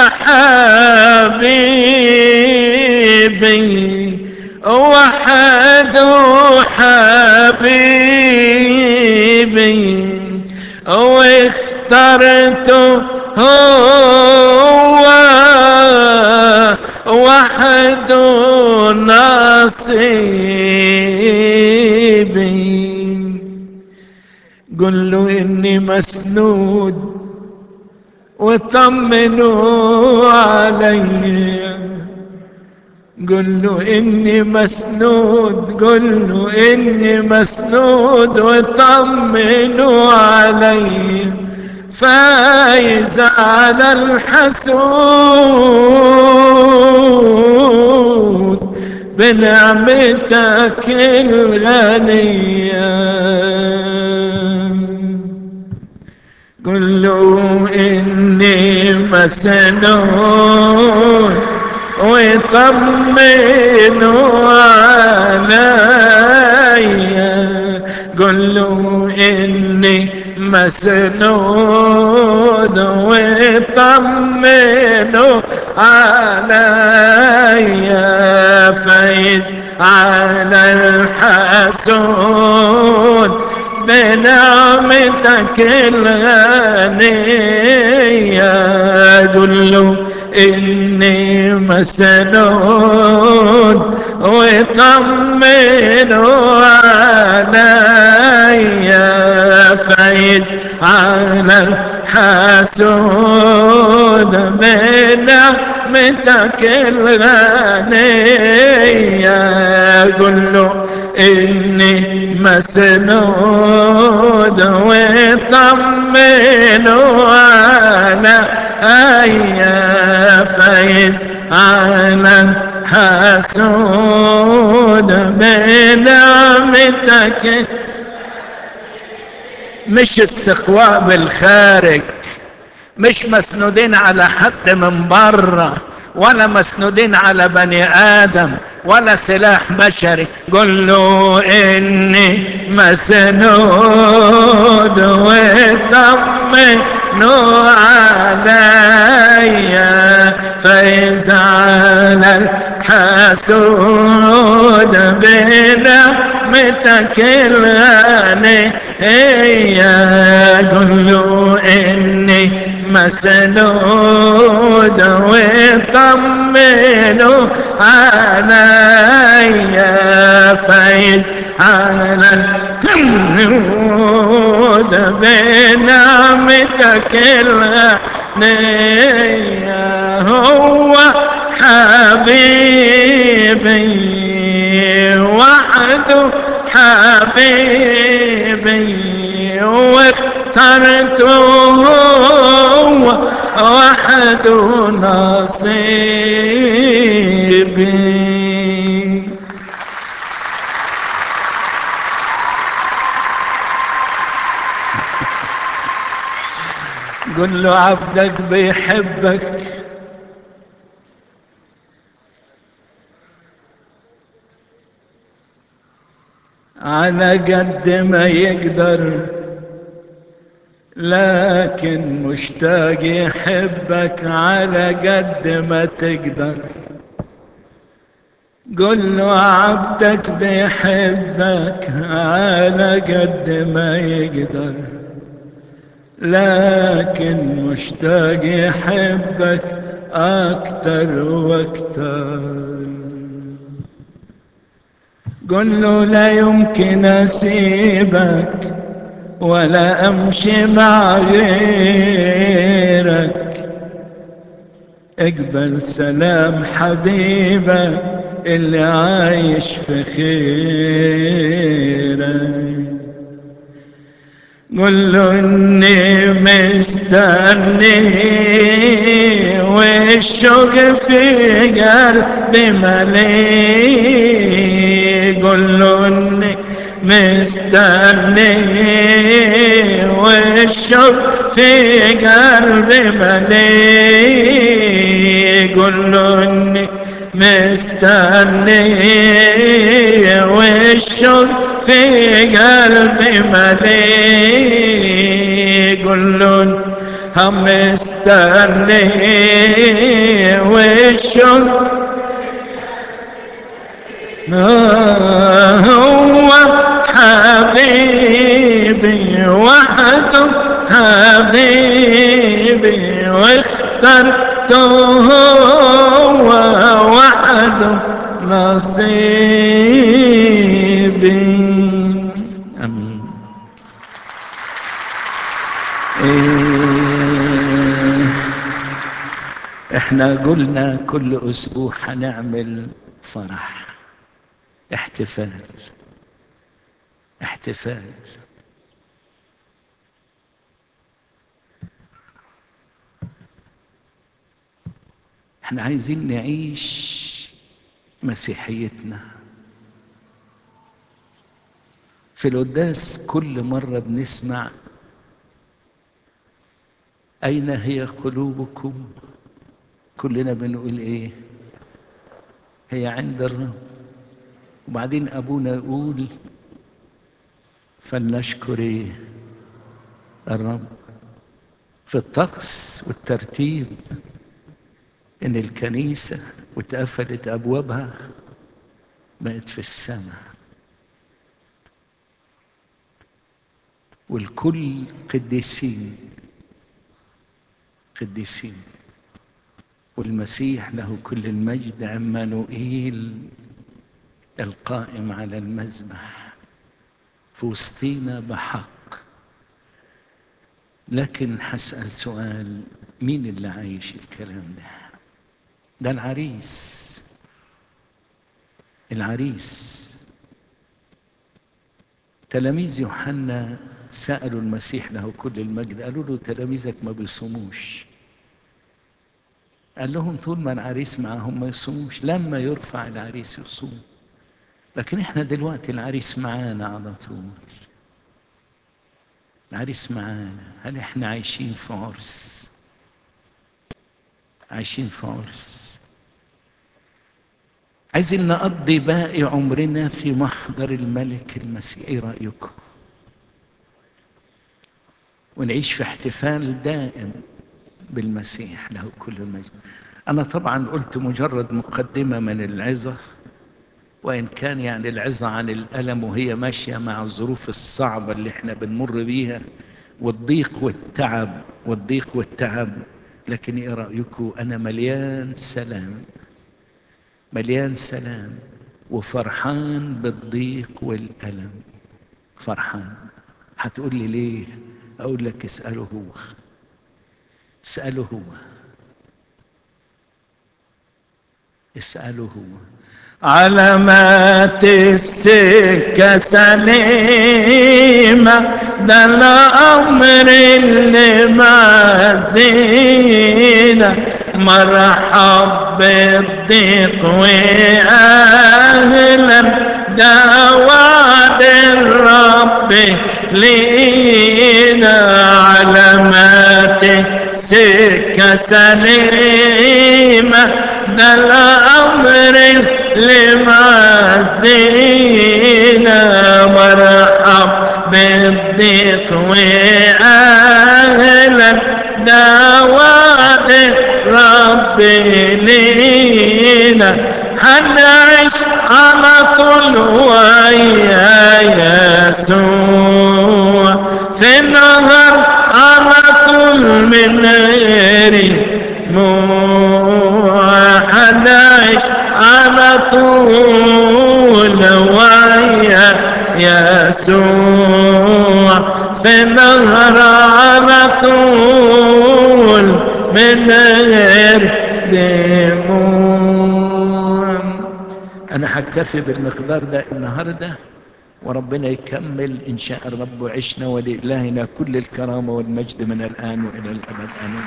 حبيبي وحده حبيبي واخترته هو وحده نصيبي قل له اني مسنود وطمنوا علي قل له اني مسنود قل له اني مسنود وطمنوا علي فايز على الحسود بنعمتك الغنيه قل له إني مسنون وطمنوا علي قل له إني مسنود وطمنوا علي فايز على الحسود بنعمتك الغنية قل له إني مسنون وطمنوا علي فايز على الحسود بنعمتك الغنية قل له إني مسنود وطمنوا على أي فايز على حسود بنعمتك مش استقواء بالخارج مش مسنودين على حد من بره ولا مسنودين على بني آدم ولا سلاح بشري قل له إني مسنود وطمنوا علي فإذا على الحسود بنعمتك الغنية قل له إني مسنود ويطمنوا عليا فايز على الجنود بنعمتك الغنية هو حبيبي وحده حبيبي واخترته هو وحده نصيبي قل له عبدك بيحبك على قد ما يقدر لكن مشتاق يحبك على قد ما تقدر قل له عبدك بيحبك على قد ما يقدر لكن مشتاق يحبك أكتر وأكتر قل له لا يمكن أسيبك ولا أمشي مع غيرك اقبل سلام حبيبك اللي عايش في خيرك قل له اني مستني والشوق في قلبي ملي قل له اني مستني والشوق في قلبي ملي قل له اني مستني والشوق في قلبي ملي قل هم مستني والشوق هو حبيبي وحده حبيبي واخترته هو وحده نصيبي امين إيه احنا قلنا كل اسبوع هنعمل فرح احتفال احتفال احنا عايزين نعيش مسيحيتنا في القداس كل مرة بنسمع أين هي قلوبكم كلنا بنقول إيه هي عند الرب وبعدين أبونا يقول فلنشكر إيه الرب في الطقس والترتيب إن الكنيسة واتقفلت أبوابها بقت في السماء والكل قديسين قديسين والمسيح له كل المجد عمانوئيل القائم على المذبح في وسطينا بحق لكن هسأل سؤال مين اللي عايش الكلام ده ده العريس العريس تلاميذ يوحنا سألوا المسيح له كل المجد قالوا له تلاميذك ما بيصوموش قال لهم طول ما العريس معاهم ما يصوموش لما يرفع العريس يصوم لكن احنا دلوقتي العريس معانا على طول العريس معانا هل احنا عايشين في عرس عايشين في عرس عايزين نقضي باقي عمرنا في محضر الملك المسيح ايه رايكم ونعيش في احتفال دائم بالمسيح له كل المجد انا طبعا قلت مجرد مقدمه من العظه وان كان يعني العظه عن الالم وهي ماشيه مع الظروف الصعبه اللي احنا بنمر بيها والضيق والتعب والضيق والتعب لكن ايه رايكم انا مليان سلام مليان سلام وفرحان بالضيق والالم فرحان هتقول لي ليه اقول لك اساله هو اساله هو اساله هو علامات السكة سليمة ده الأمر اللي مازينة مرحب بالضيق وأهلا ده وعد الرب لينا علامات سكة سليمة ده الأمر لمعزينا مرحب بالضيق وأهلا ده وعد رب لينا هنعيش على طول ويا يسوع في النهر على طول من غير هنعيش على طول ويا يسوع في النهر على طول من غير دموع انا هكتفي بالمقدار ده النهارده وربنا يكمل ان شاء الرب وعشنا ولإلهنا كل الكرامه والمجد من الان والى الابد امين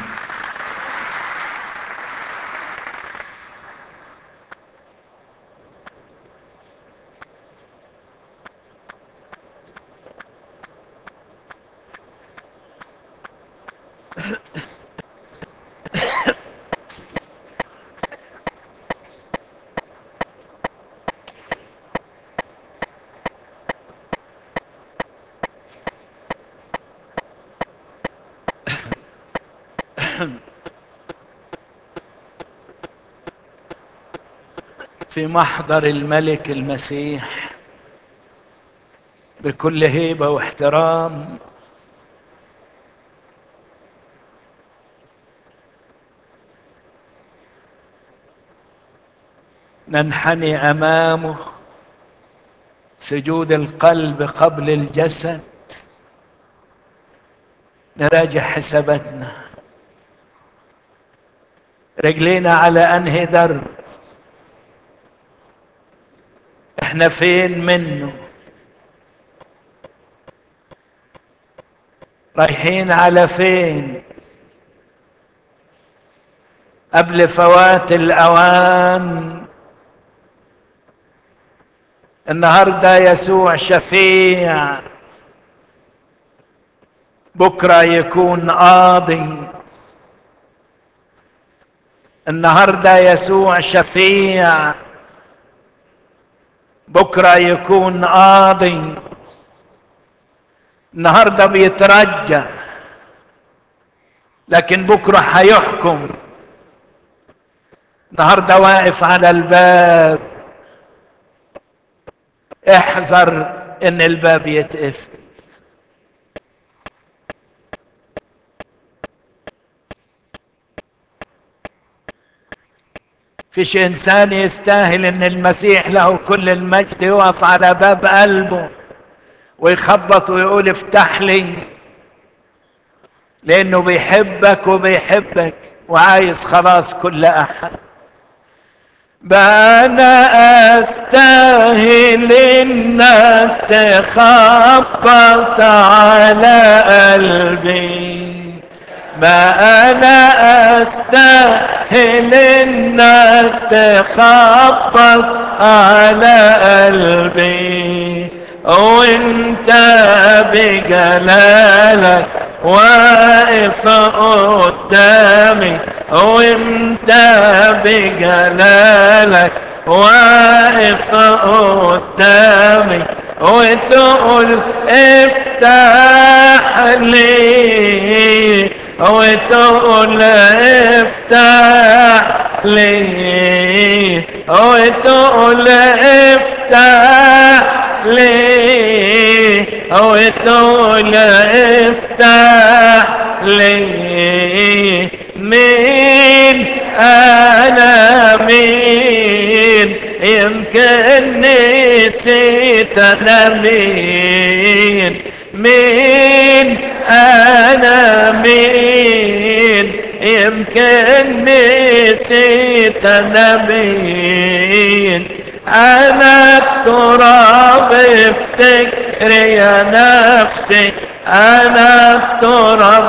في محضر الملك المسيح بكل هيبه واحترام ننحني امامه سجود القلب قبل الجسد نراجع حساباتنا رجلينا على انهي درب احنا فين منه رايحين على فين قبل فوات الاوان النهارده يسوع شفيع بكره يكون قاضي النهارده يسوع شفيع بكره يكون قاضي النهارده بيترجى لكن بكره هيحكم النهارده واقف على الباب احذر ان الباب يتقفل فيش انسان يستاهل ان المسيح له كل المجد يقف على باب قلبه ويخبط ويقول افتح لي لانه بيحبك وبيحبك وعايز خلاص كل احد بقى انا استاهل انك تخبط على قلبي ما انا استاهل انك تخبط على قلبي وانت بجلالك واقف قدامي وانت بجلالك واقف قدامي وتقول افتح لي وتقول افتح لي وتقول افتح لي وتقول افتح لي مين انا مين يمكن نسيت انا مين مين انا مين يمكن نسيت انا مين انا التراب افتكر يا نفسي انا التراب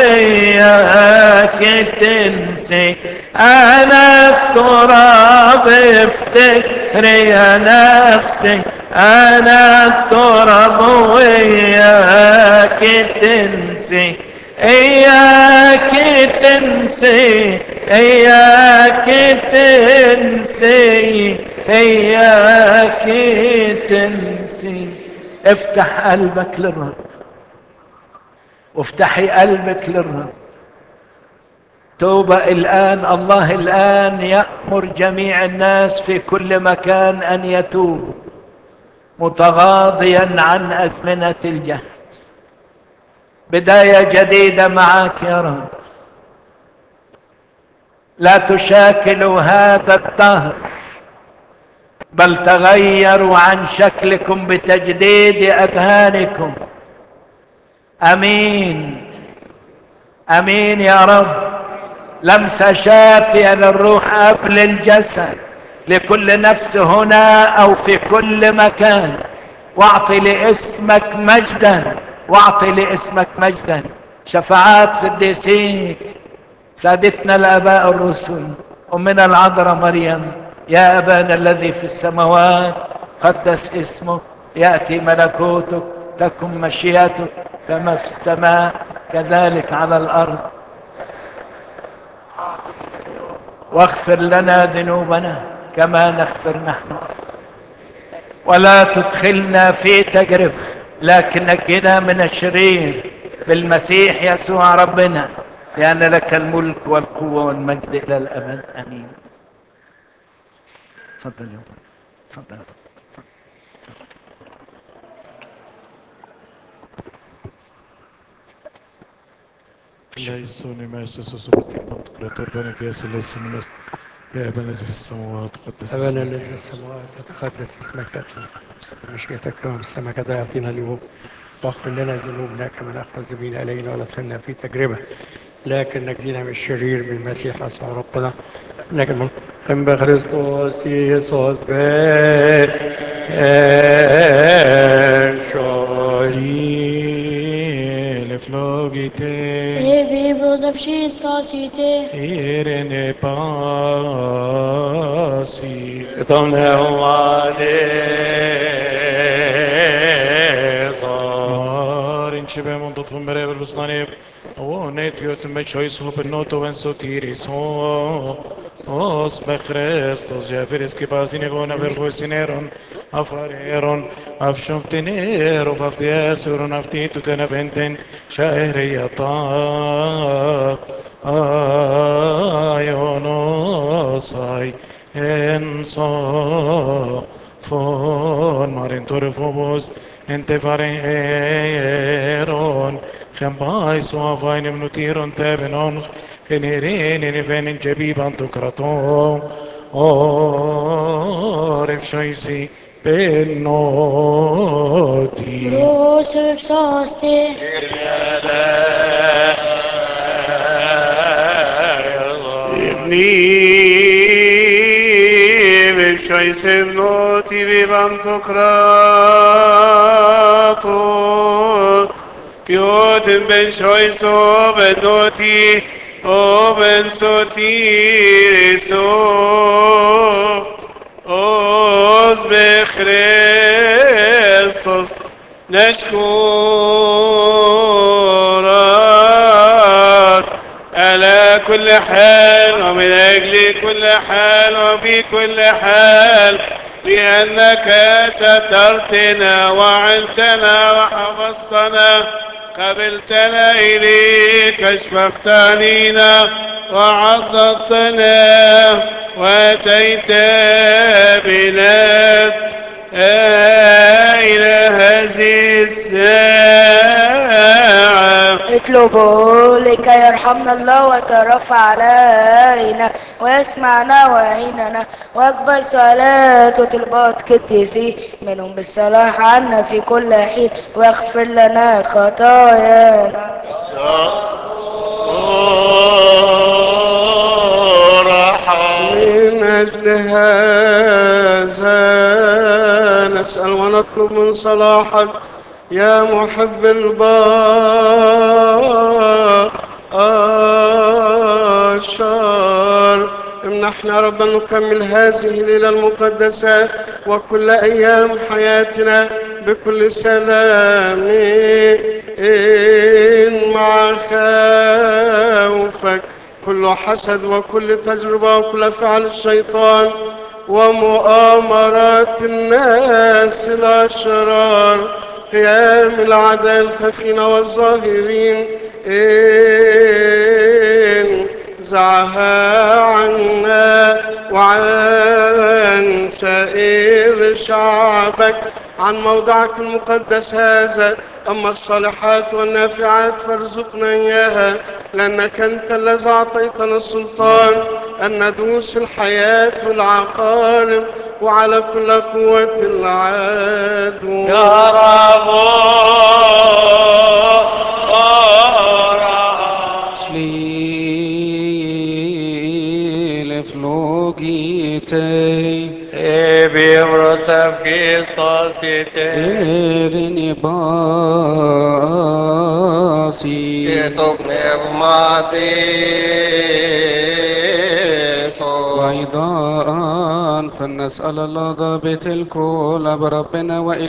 وياك تنسي انا التراب افتكر يا نفسي انا التراب وياك تنسي اياك تنسي اياك تنسي اياك تنسي افتح قلبك للرب وافتحي قلبك للرب توبة الآن الله الآن يأمر جميع الناس في كل مكان أن يتوبوا متغاضيا عن أزمنة الجهل بداية جديدة معك يا رب لا تشاكلوا هذا الدهر بل تغيروا عن شكلكم بتجديد أذهانكم أمين أمين يا رب لمسة شافية للروح قبل الجسد لكل نفس هنا أو في كل مكان واعطي لاسمك مجدا واعطي لاسمك مجدا شفاعات قديسيك سادتنا الاباء الرسل امنا العذراء مريم يا ابانا الذي في السماوات قدس اسمك ياتي ملكوتك تكن مشيئتك كما في السماء كذلك على الارض واغفر لنا ذنوبنا كما نغفر نحن ولا تدخلنا في تجربه لكن نجنا من الشرير بالمسيح يسوع ربنا لأن لك الملك والقوة والمجد إلى الأبد آمين تفضل يا تفضل Laissone messo sotto il creatore bene che sia l'esame يا أبانا الذي في السماوات قدس أبانا الذي في السماوات يتقدس اسمك يأتي مشيئتك كما في السماء كذا يعطينا اليوم واغفر لنا ذنوبنا كما نغفر ذنوبنا علينا ولا تدخلنا في تجربة لكن نجينا من الشرير بالمسيح يسوع ربنا لكن خم بخريستوس يسوع Diele flogite Et Bibles of Société. Irene pasi Marin cibe mundot from berevel busnanev O net fiot me choice hope noto en sotiris o Os me Christos ja feres que pasine gona ver sineron afareron afshom tenero faftiasuron aftitu tenaventen شهري يطا آيونوساي انصا فون مارين تورفوبوس انت فاريرون خمباي سوافاين منوتيرون تابنون خنيرين نفين جبيبان تكرتون أورف شويسي بالنوتي Gros exhausté. Ibni vevşay sevnoti vivam tokrator Fiotin ben şoy so benoti o ben soti so Oz be Christos نشكرك على كل حال ومن أجل كل حال وفي كل حال لأنك سترتنا وعنتنا وحفظتنا قبلتنا إليك أشفقت علينا وعضدتنا وأتيت بنا هذه الساعة اطلبوا لكي يرحمنا الله ويترفع علينا ويسمعنا ويعيننا واقبل صلاة وطلبات قديسي منهم بالصلاح عنا في كل حين واغفر لنا خطايانا من أجل هذا نسأل ونطلب من صلاحك يا محب البشر امنحنا رب أن نكمل هذه الليلة المقدسة وكل أيام حياتنا بكل سلام مع خوفك كل حسد وكل تجربة وكل فعل الشيطان ومؤامرات الناس الأشرار قيام الأعداء الخفين والظاهرين انزعها عنا وعن سائر شعبك عن موضعك المقدس هذا أما الصالحات والنافعات فارزقنا إياها لأنك أنت الذي أعطيتنا السلطان أن ندوس الحياة والعقارب وعلى كل قوة العدو يا رب Sliv flogitei, Ebibrosav Christosite erini basi, Kiitos pneumatiso. وأيضا فلنسأل الله ضابط الكل بربنا وإله